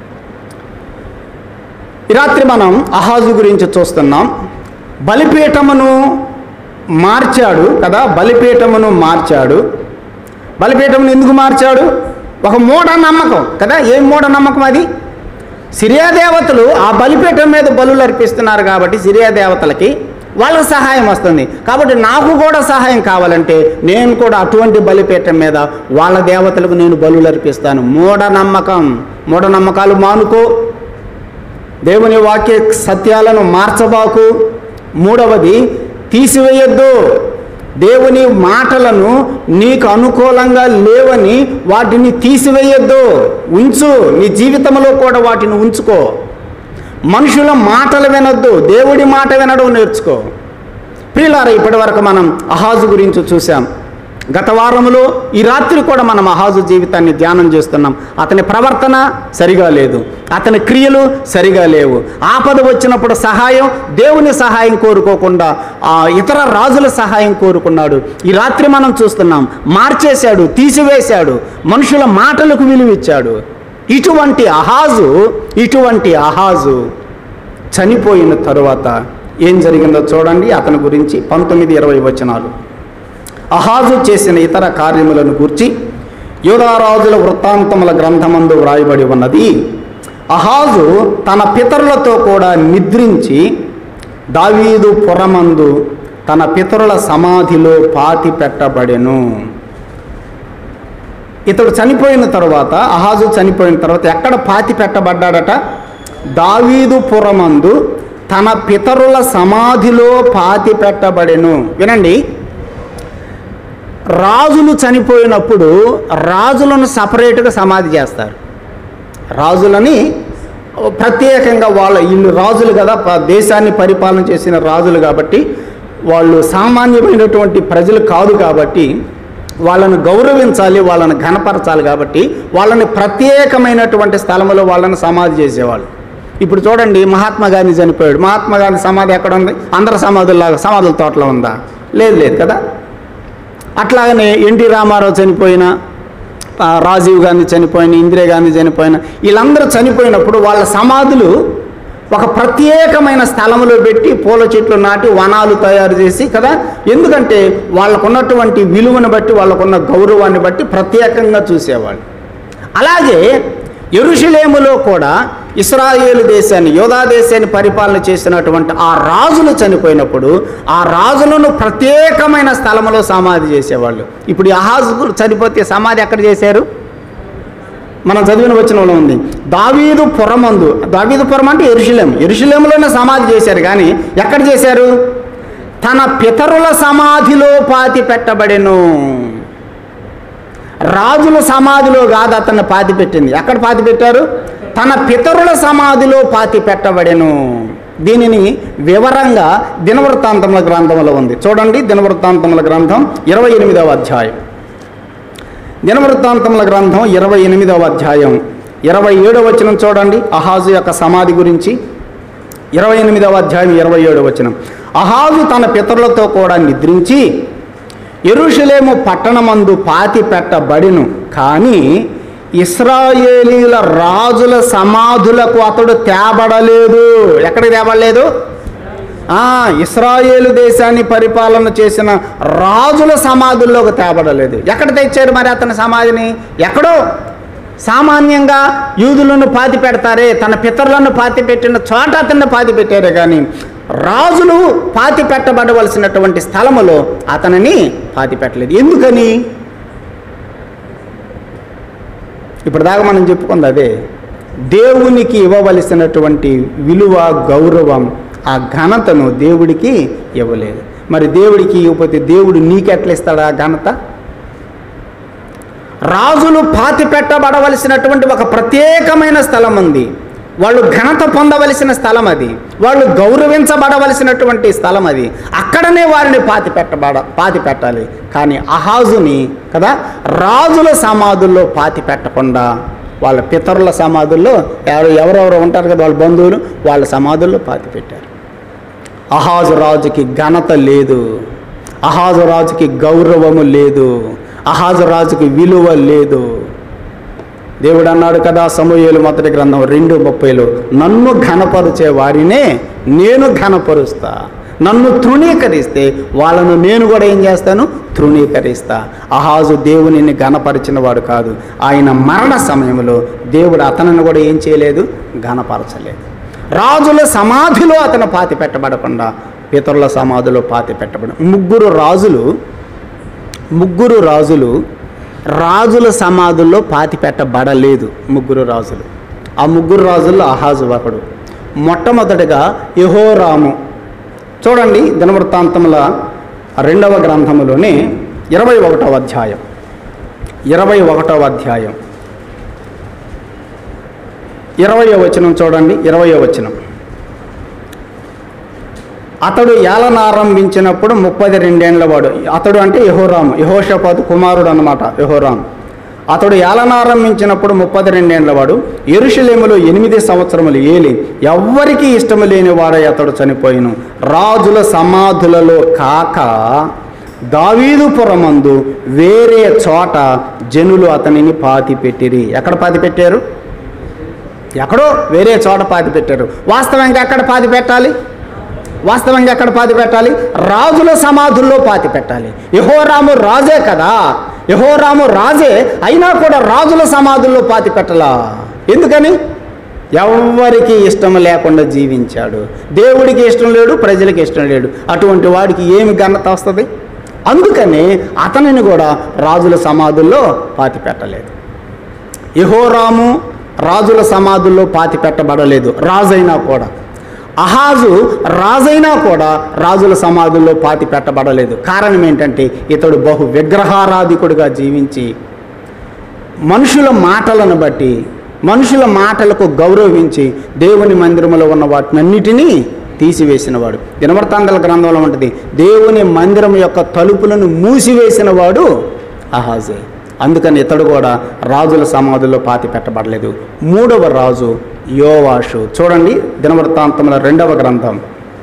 ఈ రాత్రి మనం అహాజు గురించి చూస్తున్నాం బలిపీఠమును మార్చాడు కదా బలిపీఠమును మార్చాడు బలిపీఠమును ఎందుకు మార్చాడు ఒక మూఢ నమ్మకం కదా ఏం మూఢ నమ్మకం అది సిరియా దేవతలు ఆ బలిపీఠం మీద బలులు అర్పిస్తున్నారు కాబట్టి సిరియా దేవతలకి వాళ్ళకి సహాయం వస్తుంది కాబట్టి నాకు కూడా సహాయం కావాలంటే నేను కూడా అటువంటి బలిపీఠం మీద వాళ్ళ దేవతలకు నేను బలులు అర్పిస్తాను మూఢనమ్మకం మూఢనమ్మకాలు మానుకో దేవుని వాక్య సత్యాలను మార్చబాకు మూడవది తీసివేయొద్దు దేవుని మాటలను నీకు అనుకూలంగా లేవని వాటిని తీసివేయొద్దు ఉంచు నీ జీవితంలో కూడా వాటిని ఉంచుకో మనుషుల మాటలు వినొద్దు దేవుడి మాట వినడం నేర్చుకో ప్రియులారా ఇప్పటి వరకు మనం అహాజు గురించి చూసాం గత వారములో ఈ రాత్రి కూడా మనం అహాజు జీవితాన్ని ధ్యానం చేస్తున్నాం అతని ప్రవర్తన సరిగా లేదు అతని క్రియలు సరిగా లేవు ఆపద వచ్చినప్పుడు సహాయం దేవుని సహాయం కోరుకోకుండా ఆ ఇతర రాజుల సహాయం కోరుకున్నాడు ఈ రాత్రి మనం చూస్తున్నాం మార్చేశాడు తీసివేశాడు మనుషుల మాటలకు విలువిచ్చాడు ఇటువంటి అహాజు ఇటువంటి అహాజు చనిపోయిన తరువాత ఏం జరిగిందో చూడండి అతని గురించి పంతొమ్మిది ఇరవై వచనాలు అహాజు చేసిన ఇతర కార్యములను గూర్చి యోధారాజుల వృత్తాంతముల గ్రంథమందు వ్రాయబడి ఉన్నది అహాజు తన పితరులతో కూడా నిద్రించి దావీదు పురమందు తన పితరుల సమాధిలో పాతి పెట్టబడెను ఇతడు చనిపోయిన తర్వాత అహాజు చనిపోయిన తర్వాత ఎక్కడ పాతి పెట్టబడ్డాడట దావీదు పురమందు తన పితరుల సమాధిలో పాతి పెట్టబడెను వినండి రాజులు చనిపోయినప్పుడు రాజులను సపరేట్గా సమాధి చేస్తారు రాజులని ప్రత్యేకంగా వాళ్ళ వీళ్ళు రాజులు కదా ప- దేశాన్ని పరిపాలన చేసిన రాజులు కాబట్టి వాళ్ళు సామాన్యమైనటువంటి ప్రజలు కాదు కాబట్టి వాళ్ళను గౌరవించాలి వాళ్ళని ఘనపరచాలి కాబట్టి వాళ్ళని ప్రత్యేకమైనటువంటి స్థలంలో వాళ్ళని సమాధి చేసేవాళ్ళు ఇప్పుడు చూడండి మహాత్మా గాంధీ చనిపోయాడు మహాత్మా గాంధీ సమాధి ఎక్కడ ఉంది అందరి సమాధుల్లాగా సమాధుల తోటలో ఉందా లేదు లేదు కదా అట్లాగనే ఎన్టీ రామారావు చనిపోయిన ఆ, రాజీవ్ గాంధీ చనిపోయిన ఇందిరాగాంధీ చనిపోయిన వీళ్ళందరూ చనిపోయినప్పుడు వాళ్ళ సమాధులు ఒక ప్రత్యేకమైన స్థలంలో పెట్టి పూల చెట్లు నాటి వనాలు తయారు చేసి కదా ఎందుకంటే వాళ్ళకున్నటువంటి విలువను బట్టి వాళ్ళకున్న గౌరవాన్ని బట్టి ప్రత్యేకంగా చూసేవాళ్ళు అలాగే ఎరుషులేములో కూడా ఇస్రాయేలు దేశాన్ని యోధా దేశాన్ని పరిపాలన చేసినటువంటి ఆ రాజులు చనిపోయినప్పుడు ఆ రాజులను ప్రత్యేకమైన స్థలంలో సమాధి చేసేవాళ్ళు ఇప్పుడు ఈ అహాజు చనిపోతే సమాధి ఎక్కడ చేశారు మనం చదివిన వచనంలో ఉంది దావీదు పురమందు దావీదు పురం అంటే ఎరుషులేం ఎరుషులేములోనే సమాధి చేశారు కానీ ఎక్కడ చేశారు తన పితరుల సమాధిలో పాతి పెట్టబడెను రాజుల సమాధిలో కాదు అతన్ని పాతి పెట్టింది ఎక్కడ పాతి పెట్టారు తన పితరుల సమాధిలో పాతి పెట్టబడెను దీనిని వివరంగా దినవృత్తాంతముల గ్రంథంలో ఉంది చూడండి దినవృత్తాంతముల గ్రంథం ఇరవై ఎనిమిదవ అధ్యాయం దినవృత్తాంతముల గ్రంథం ఇరవై ఎనిమిదవ అధ్యాయం ఇరవై ఏడవ వచనం చూడండి అహాజు యొక్క సమాధి గురించి ఇరవై ఎనిమిదవ అధ్యాయం ఇరవై ఏడవ వచనం అహాజు తన పితరులతో కూడా నిద్రించి ఎరుషలేము పట్టణమందు పాతి పెట్టబడిను కానీ ఇస్రాయేలీల రాజుల సమాధులకు అతడు తేబడలేదు ఎక్కడికి తేబడలేదు ఆ, ఇస్రాయేలు దేశాన్ని పరిపాలన చేసిన రాజుల సమాధుల్లోకి తేబడలేదు ఎక్కడ తెచ్చారు మరి అతని సమాధిని ఎక్కడో సామాన్యంగా యూదులను పాతి పెడతారే తన పితరులను పాతి పెట్టిన చోట అతన్ని పాతి పెట్టారే కానీ రాజులు పాతి పెట్టబడవలసినటువంటి స్థలములో అతనిని పాతి పెట్టలేదు ఎందుకని ఇప్పుడు దాకా మనం చెప్పుకుంది అదే దేవునికి ఇవ్వవలసినటువంటి విలువ గౌరవం ఆ ఘనతను దేవుడికి ఇవ్వలేదు మరి దేవుడికి ఇవ్వకపోతే దేవుడు నీకెట్లా ఇస్తాడా ఆ ఘనత రాజులు పాతి పెట్టబడవలసినటువంటి ఒక ప్రత్యేకమైన స్థలం ఉంది వాళ్ళు ఘనత పొందవలసిన స్థలం అది వాళ్ళు గౌరవించబడవలసినటువంటి స్థలం అది అక్కడనే వారిని పాతి పెట్టబడ పాతి పెట్టాలి కానీ అహాజుని కదా రాజుల సమాధుల్లో పాతి పెట్టకుండా వాళ్ళ పితరుల సమాధుల్లో ఎవరు ఎవరెవరు ఉంటారు కదా వాళ్ళ బంధువులు వాళ్ళ సమాధుల్లో పాతి పెట్టారు అహాజు రాజుకి ఘనత లేదు అహాజు రాజుకి గౌరవము లేదు అహాజు రాజుకి విలువ లేదు దేవుడు అన్నాడు కదా సమూహేలు మొదటి గ్రంథం రెండు ముప్పైలో నన్ను ఘనపరిచే వారినే నేను ఘనపరుస్తా నన్ను తృణీకరిస్తే వాళ్ళను నేను కూడా ఏం చేస్తాను తృణీకరిస్తా అహాజు దేవునిని ఘనపరిచిన వాడు కాదు ఆయన మరణ సమయంలో దేవుడు అతనిని కూడా ఏం చేయలేదు ఘనపరచలేదు రాజుల సమాధిలో అతను పాతి పెట్టబడకుండా పితరుల సమాధిలో పాతి పెట్టబడి ముగ్గురు రాజులు ముగ్గురు రాజులు రాజుల సమాధుల్లో పాతి పెట్టబడలేదు ముగ్గురు రాజులు ఆ ముగ్గురు రాజుల్లో అహాజు ఒకడు మొట్టమొదటిగా యహోరాము చూడండి దినవృత్తాంతముల రెండవ గ్రంథములోని ఇరవై ఒకటవ అధ్యాయం ఇరవై ఒకటవ అధ్యాయం ఇరవయో వచనం చూడండి ఇరవయో వచనం అతడు ఏలనారంభించినప్పుడు ముప్పది రెండేండ్ల వాడు అతడు అంటే యహోరాము యహోషపాతు కుమారుడు అన్నమాట యహోరాము అతడు ఏలనారంభించినప్పుడు ముప్పది రెండేండ్ల వాడు ఎరుషలేములో ఎనిమిది సంవత్సరములు ఏలి ఎవ్వరికీ ఇష్టము లేని వాడై అతడు చనిపోయిను రాజుల సమాధులలో కాక దావీదుపురమందు వేరే చోట జనులు అతనిని పాతి పెట్టిరి ఎక్కడ పాతి పెట్టారు ఎక్కడో వేరే చోట పాతి పెట్టారు వాస్తవంగా ఎక్కడ పాతి పెట్టాలి వాస్తవంగా ఎక్కడ పాతి పెట్టాలి రాజుల సమాధుల్లో పాతి పెట్టాలి యహోరాము రాజే కదా యహోరాము రాజే అయినా కూడా రాజుల సమాధుల్లో పాతి పెట్టలా ఎందుకని ఎవ్వరికి ఇష్టం లేకుండా జీవించాడు దేవుడికి ఇష్టం లేడు ప్రజలకి ఇష్టం లేడు అటువంటి వాడికి ఏమి ఘనత వస్తుంది అందుకని అతనిని కూడా రాజుల సమాధుల్లో పాతి పెట్టలేదు యహోరాము రాజుల సమాధుల్లో పాతి పెట్టబడలేదు రాజైనా కూడా అహాజు రాజైనా కూడా రాజుల సమాధుల్లో పాతి పెట్టబడలేదు కారణం ఏంటంటే ఇతడు బహు విగ్రహారాధికుడిగా జీవించి మనుషుల మాటలను బట్టి మనుషుల మాటలకు గౌరవించి దేవుని మందిరములో ఉన్న వాటినన్నిటినీ తీసివేసినవాడు దినవర్తాంతల గ్రంథంలో ఉంటుంది దేవుని మందిరం యొక్క తలుపులను మూసివేసిన వాడు అహాజే అందుకని ఇతడు కూడా రాజుల సమాధుల్లో పాతి పెట్టబడలేదు మూడవ రాజు యోవాషు చూడండి దినవృత్తాంతముల రెండవ గ్రంథం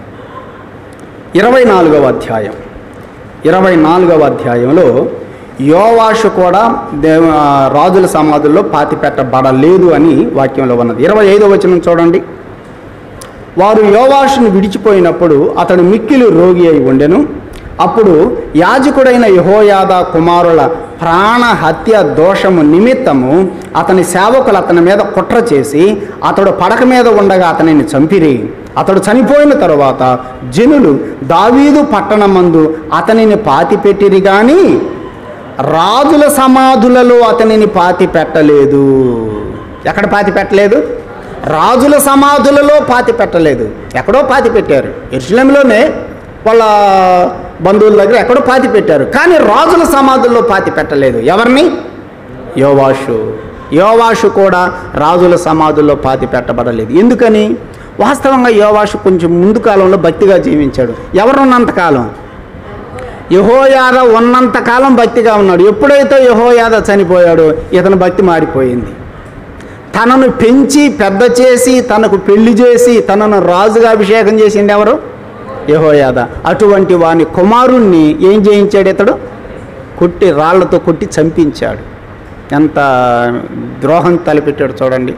ఇరవై నాలుగవ అధ్యాయం ఇరవై నాలుగవ అధ్యాయంలో యోవాషు కూడా దేవ రాజుల సమాధుల్లో పాతి పెట్టబడలేదు అని వాక్యంలో ఉన్నది ఇరవై ఐదవ వచనం చూడండి వారు యోవాషును విడిచిపోయినప్పుడు అతడు మిక్కిలి రోగి అయి ఉండెను అప్పుడు యాజకుడైన యహోయాద కుమారుల ప్రాణ హత్య దోషము నిమిత్తము అతని సేవకులు అతని మీద కుట్ర చేసి అతడు పడక మీద ఉండగా అతనిని చంపిరి అతడు చనిపోయిన తరువాత జనులు దావీదు పట్టణమందు అతనిని పాతిపెట్టిరి కానీ రాజుల సమాధులలో అతనిని పాతి పెట్టలేదు ఎక్కడ పాతి పెట్టలేదు రాజుల సమాధులలో పాతి పెట్టలేదు ఎక్కడో పాతి పెట్టారు ఎరుసలంలోనే వాళ్ళ బంధువుల దగ్గర ఎక్కడో పాతి పెట్టారు కానీ రాజుల సమాధుల్లో పాతి పెట్టలేదు ఎవరిని యోవాషు యోవాషు కూడా రాజుల సమాధుల్లో పాతి పెట్టబడలేదు ఎందుకని వాస్తవంగా యోవాషు కొంచెం ముందు కాలంలో భక్తిగా జీవించాడు ఎవరున్నంతకాలం యహోయాద ఉన్నంతకాలం భక్తిగా ఉన్నాడు ఎప్పుడైతే యహోయాద చనిపోయాడో ఇతని భక్తి మారిపోయింది తనను పెంచి పెద్ద చేసి తనకు పెళ్లి చేసి తనను రాజుగా అభిషేకం చేసింది ఎవరు యహోయాద అటువంటి వాని కుమారుణ్ణి ఏం చేయించాడు ఇతడు కొట్టి రాళ్లతో కొట్టి చంపించాడు ఎంత ద్రోహం తలపెట్టాడు చూడండి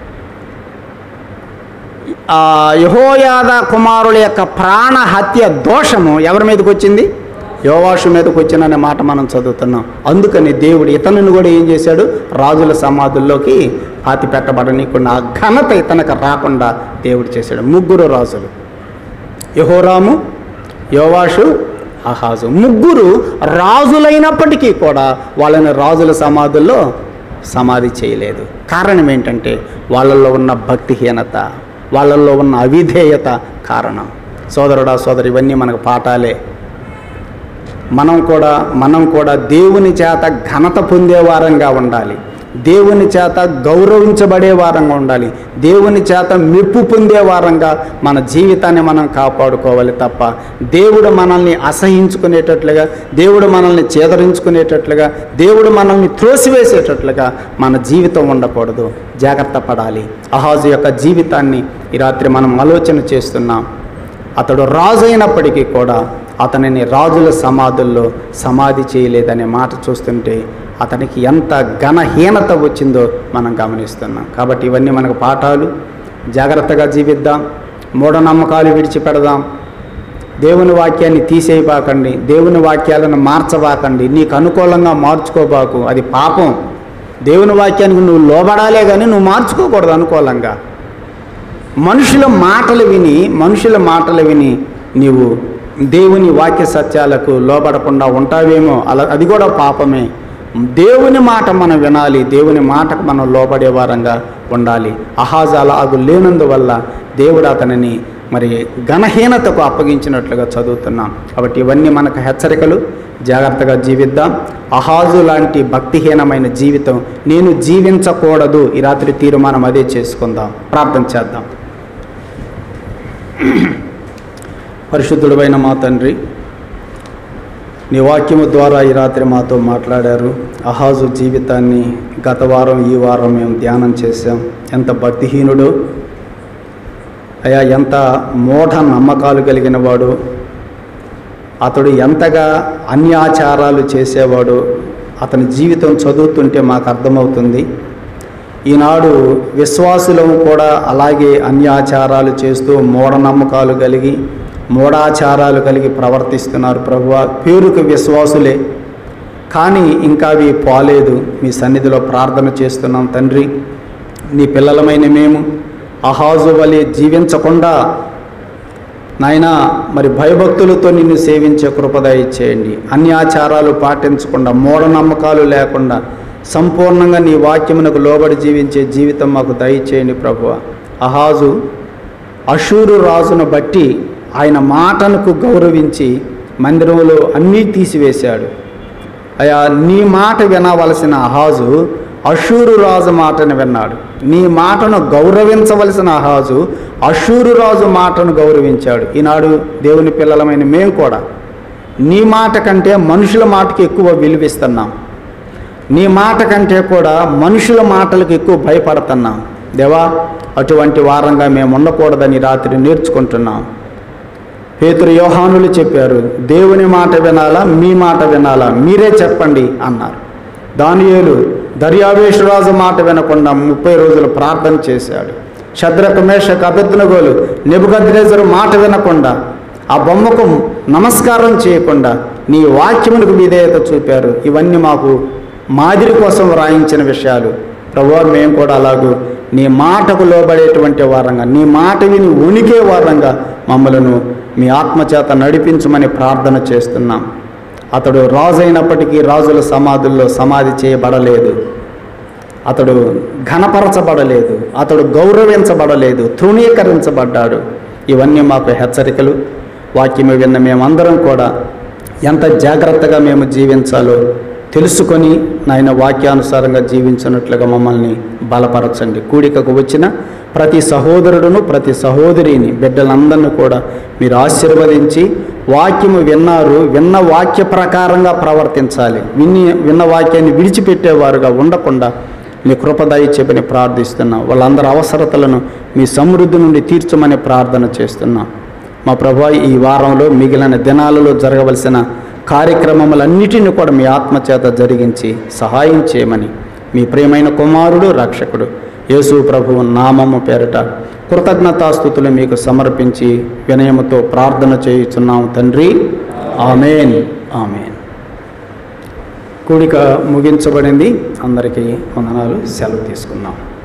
ఆ యహోయాద కుమారుల యొక్క ప్రాణ హత్య దోషము ఎవరి మీదకి వచ్చింది యోవాషు మీదకి వచ్చిందనే మాట మనం చదువుతున్నాం అందుకని దేవుడు ఇతనిని కూడా ఏం చేశాడు రాజుల సమాధుల్లోకి పాతి పెట్టబడనీకుండా ఆ ఘనత ఇతనికి రాకుండా దేవుడు చేశాడు ముగ్గురు రాజులు యహోరాము యోవాషు అహాజు ముగ్గురు రాజులైనప్పటికీ కూడా వాళ్ళని రాజుల సమాధుల్లో సమాధి చేయలేదు కారణం ఏంటంటే వాళ్ళల్లో ఉన్న భక్తిహీనత వాళ్ళల్లో ఉన్న అవిధేయత కారణం సోదరుడా సోదరు ఇవన్నీ మనకు పాఠాలే మనం కూడా మనం కూడా దేవుని చేత ఘనత పొందే వారంగా ఉండాలి దేవుని చేత గౌరవించబడే వారంగా ఉండాలి దేవుని చేత మెప్పు పొందే వారంగా మన జీవితాన్ని మనం కాపాడుకోవాలి తప్ప దేవుడు మనల్ని అసహించుకునేటట్లుగా దేవుడు మనల్ని చేదరించుకునేటట్లుగా దేవుడు మనల్ని త్రోసివేసేటట్లుగా మన జీవితం ఉండకూడదు జాగ్రత్త పడాలి అహాజు యొక్క జీవితాన్ని ఈ రాత్రి మనం ఆలోచన చేస్తున్నాం అతడు రాజు అయినప్పటికీ కూడా అతనిని రాజుల సమాధుల్లో సమాధి చేయలేదనే మాట చూస్తుంటే అతనికి ఎంత ఘనహీనత వచ్చిందో మనం గమనిస్తున్నాం కాబట్టి ఇవన్నీ మనకు పాఠాలు జాగ్రత్తగా జీవిద్దాం మూఢనమ్మకాలు విడిచిపెడదాం దేవుని వాక్యాన్ని తీసేయబాకండి దేవుని వాక్యాలను మార్చబాకండి నీకు అనుకూలంగా మార్చుకోబాకు అది పాపం దేవుని వాక్యానికి నువ్వు లోబడాలే కానీ నువ్వు మార్చుకోకూడదు అనుకూలంగా మనుషుల మాటలు విని మనుషుల మాటలు విని నీవు దేవుని వాక్య సత్యాలకు లోబడకుండా ఉంటావేమో అలా అది కూడా పాపమే దేవుని మాట మనం వినాలి దేవుని మాటకు మనం లోబడే వారంగా ఉండాలి అహాజ అలాగు లేనందువల్ల దేవుడు అతనిని మరి ఘనహీనతకు అప్పగించినట్లుగా చదువుతున్నాం కాబట్టి ఇవన్నీ మనకు హెచ్చరికలు జాగ్రత్తగా జీవిద్దాం అహాజు లాంటి భక్తిహీనమైన జీవితం నేను జీవించకూడదు ఈ రాత్రి తీర్మానం అదే చేసుకుందాం ప్రార్థన చేద్దాం పరిశుద్ధుడైన మా తండ్రి నీ వాక్యము ద్వారా ఈ రాత్రి మాతో మాట్లాడారు అహాజు జీవితాన్ని గత వారం ఈ వారం మేము ధ్యానం చేశాం ఎంత భక్తిహీనుడు అయా ఎంత మూఢ నమ్మకాలు కలిగిన వాడు అతడు ఎంతగా అన్యాచారాలు చేసేవాడు అతని జీవితం చదువుతుంటే మాకు అర్థమవుతుంది ఈనాడు విశ్వాసులం కూడా అలాగే అన్యాచారాలు చేస్తూ మూఢనమ్మకాలు కలిగి మూఢాచారాలు కలిగి ప్రవర్తిస్తున్నారు ప్రభువ పేరుకు విశ్వాసులే కానీ ఇంకా అవి పోలేదు మీ సన్నిధిలో ప్రార్థన చేస్తున్నాం తండ్రి నీ పిల్లలమైన మేము అహాజు వలె జీవించకుండా నాయనా మరి భయభక్తులతో నిన్ను సేవించే కృపద ఇచ్చేయండి అన్యాచారాలు పాటించకుండా మూఢనమ్మకాలు లేకుండా సంపూర్ణంగా నీ వాక్యమునకు లోబడి జీవించే జీవితం మాకు దయచేయండి ప్రభువ అహాజు అషూరు రాజును బట్టి ఆయన మాటనకు గౌరవించి మందిరంలో అన్నీ తీసివేశాడు అయా నీ మాట వినవలసిన అహాజు అషూరు రాజు మాటను విన్నాడు నీ మాటను గౌరవించవలసిన అహాజు అషూరు రాజు మాటను గౌరవించాడు ఈనాడు దేవుని పిల్లలమైన మేము కూడా నీ మాట కంటే మనుషుల మాటకి ఎక్కువ విలువిస్తున్నాం నీ మాట కంటే కూడా మనుషుల మాటలకు ఎక్కువ భయపడుతున్నాం దేవా అటువంటి వారంగా మేము ఉండకూడదని రాత్రి నేర్చుకుంటున్నాం పేతురు యోహానులు చెప్పారు దేవుని మాట వినాలా మీ మాట వినాలా మీరే చెప్పండి అన్నారు దానియేలు దర్యావేశ్వరాజు మాట వినకుండా ముప్పై రోజులు ప్రార్థన చేశాడు శద్రక మేషక అభిజ్ఞగోలు నెబుగద్రేజరు మాట వినకుండా ఆ బొమ్మకు నమస్కారం చేయకుండా నీ వాక్యమునకు విధేయత చూపారు ఇవన్నీ మాకు మాదిరి కోసం వ్రాయించిన విషయాలు ప్రభు మేము కూడా అలాగూ నీ మాటకు లోబడేటువంటి వారంగా నీ మాట విని ఉనికే వారంగా మమ్మలను మీ ఆత్మచేత నడిపించమని ప్రార్థన చేస్తున్నాం అతడు రాజు అయినప్పటికీ రాజుల సమాధుల్లో సమాధి చేయబడలేదు అతడు ఘనపరచబడలేదు అతడు గౌరవించబడలేదు తృణీకరించబడ్డాడు ఇవన్నీ మాకు హెచ్చరికలు వాక్యము విన్న మేమందరం కూడా ఎంత జాగ్రత్తగా మేము జీవించాలో తెలుసుకొని నాయన వాక్యానుసారంగా జీవించినట్లుగా మమ్మల్ని బలపరచండి కూడికకు వచ్చిన ప్రతి సహోదరుడును ప్రతి సహోదరిని బిడ్డలందరినీ కూడా మీరు ఆశీర్వదించి వాక్యము విన్నారు విన్న వాక్య ప్రకారంగా ప్రవర్తించాలి విని విన్న వాక్యాన్ని విడిచిపెట్టేవారుగా ఉండకుండా మీ కృపదాయి చెప్పని ప్రార్థిస్తున్నాం వాళ్ళందరి అవసరతలను మీ సమృద్ధి నుండి తీర్చమని ప్రార్థన చేస్తున్నాం మా ప్రభు ఈ వారంలో మిగిలిన దినాలలో జరగవలసిన కార్యక్రమములన్నిటిని కూడా మీ ఆత్మచేత జరిగించి సహాయం చేయమని మీ ప్రియమైన కుమారుడు రక్షకుడు యేసు ప్రభువు నామము పేరట కృతజ్ఞతాస్థుతులు మీకు సమర్పించి వినయముతో ప్రార్థన చేయుచున్నాం తండ్రి ఆమెన్ ఆమెన్ కూడిక ముగించబడింది అందరికీ వందనాలు సెలవు తీసుకున్నాం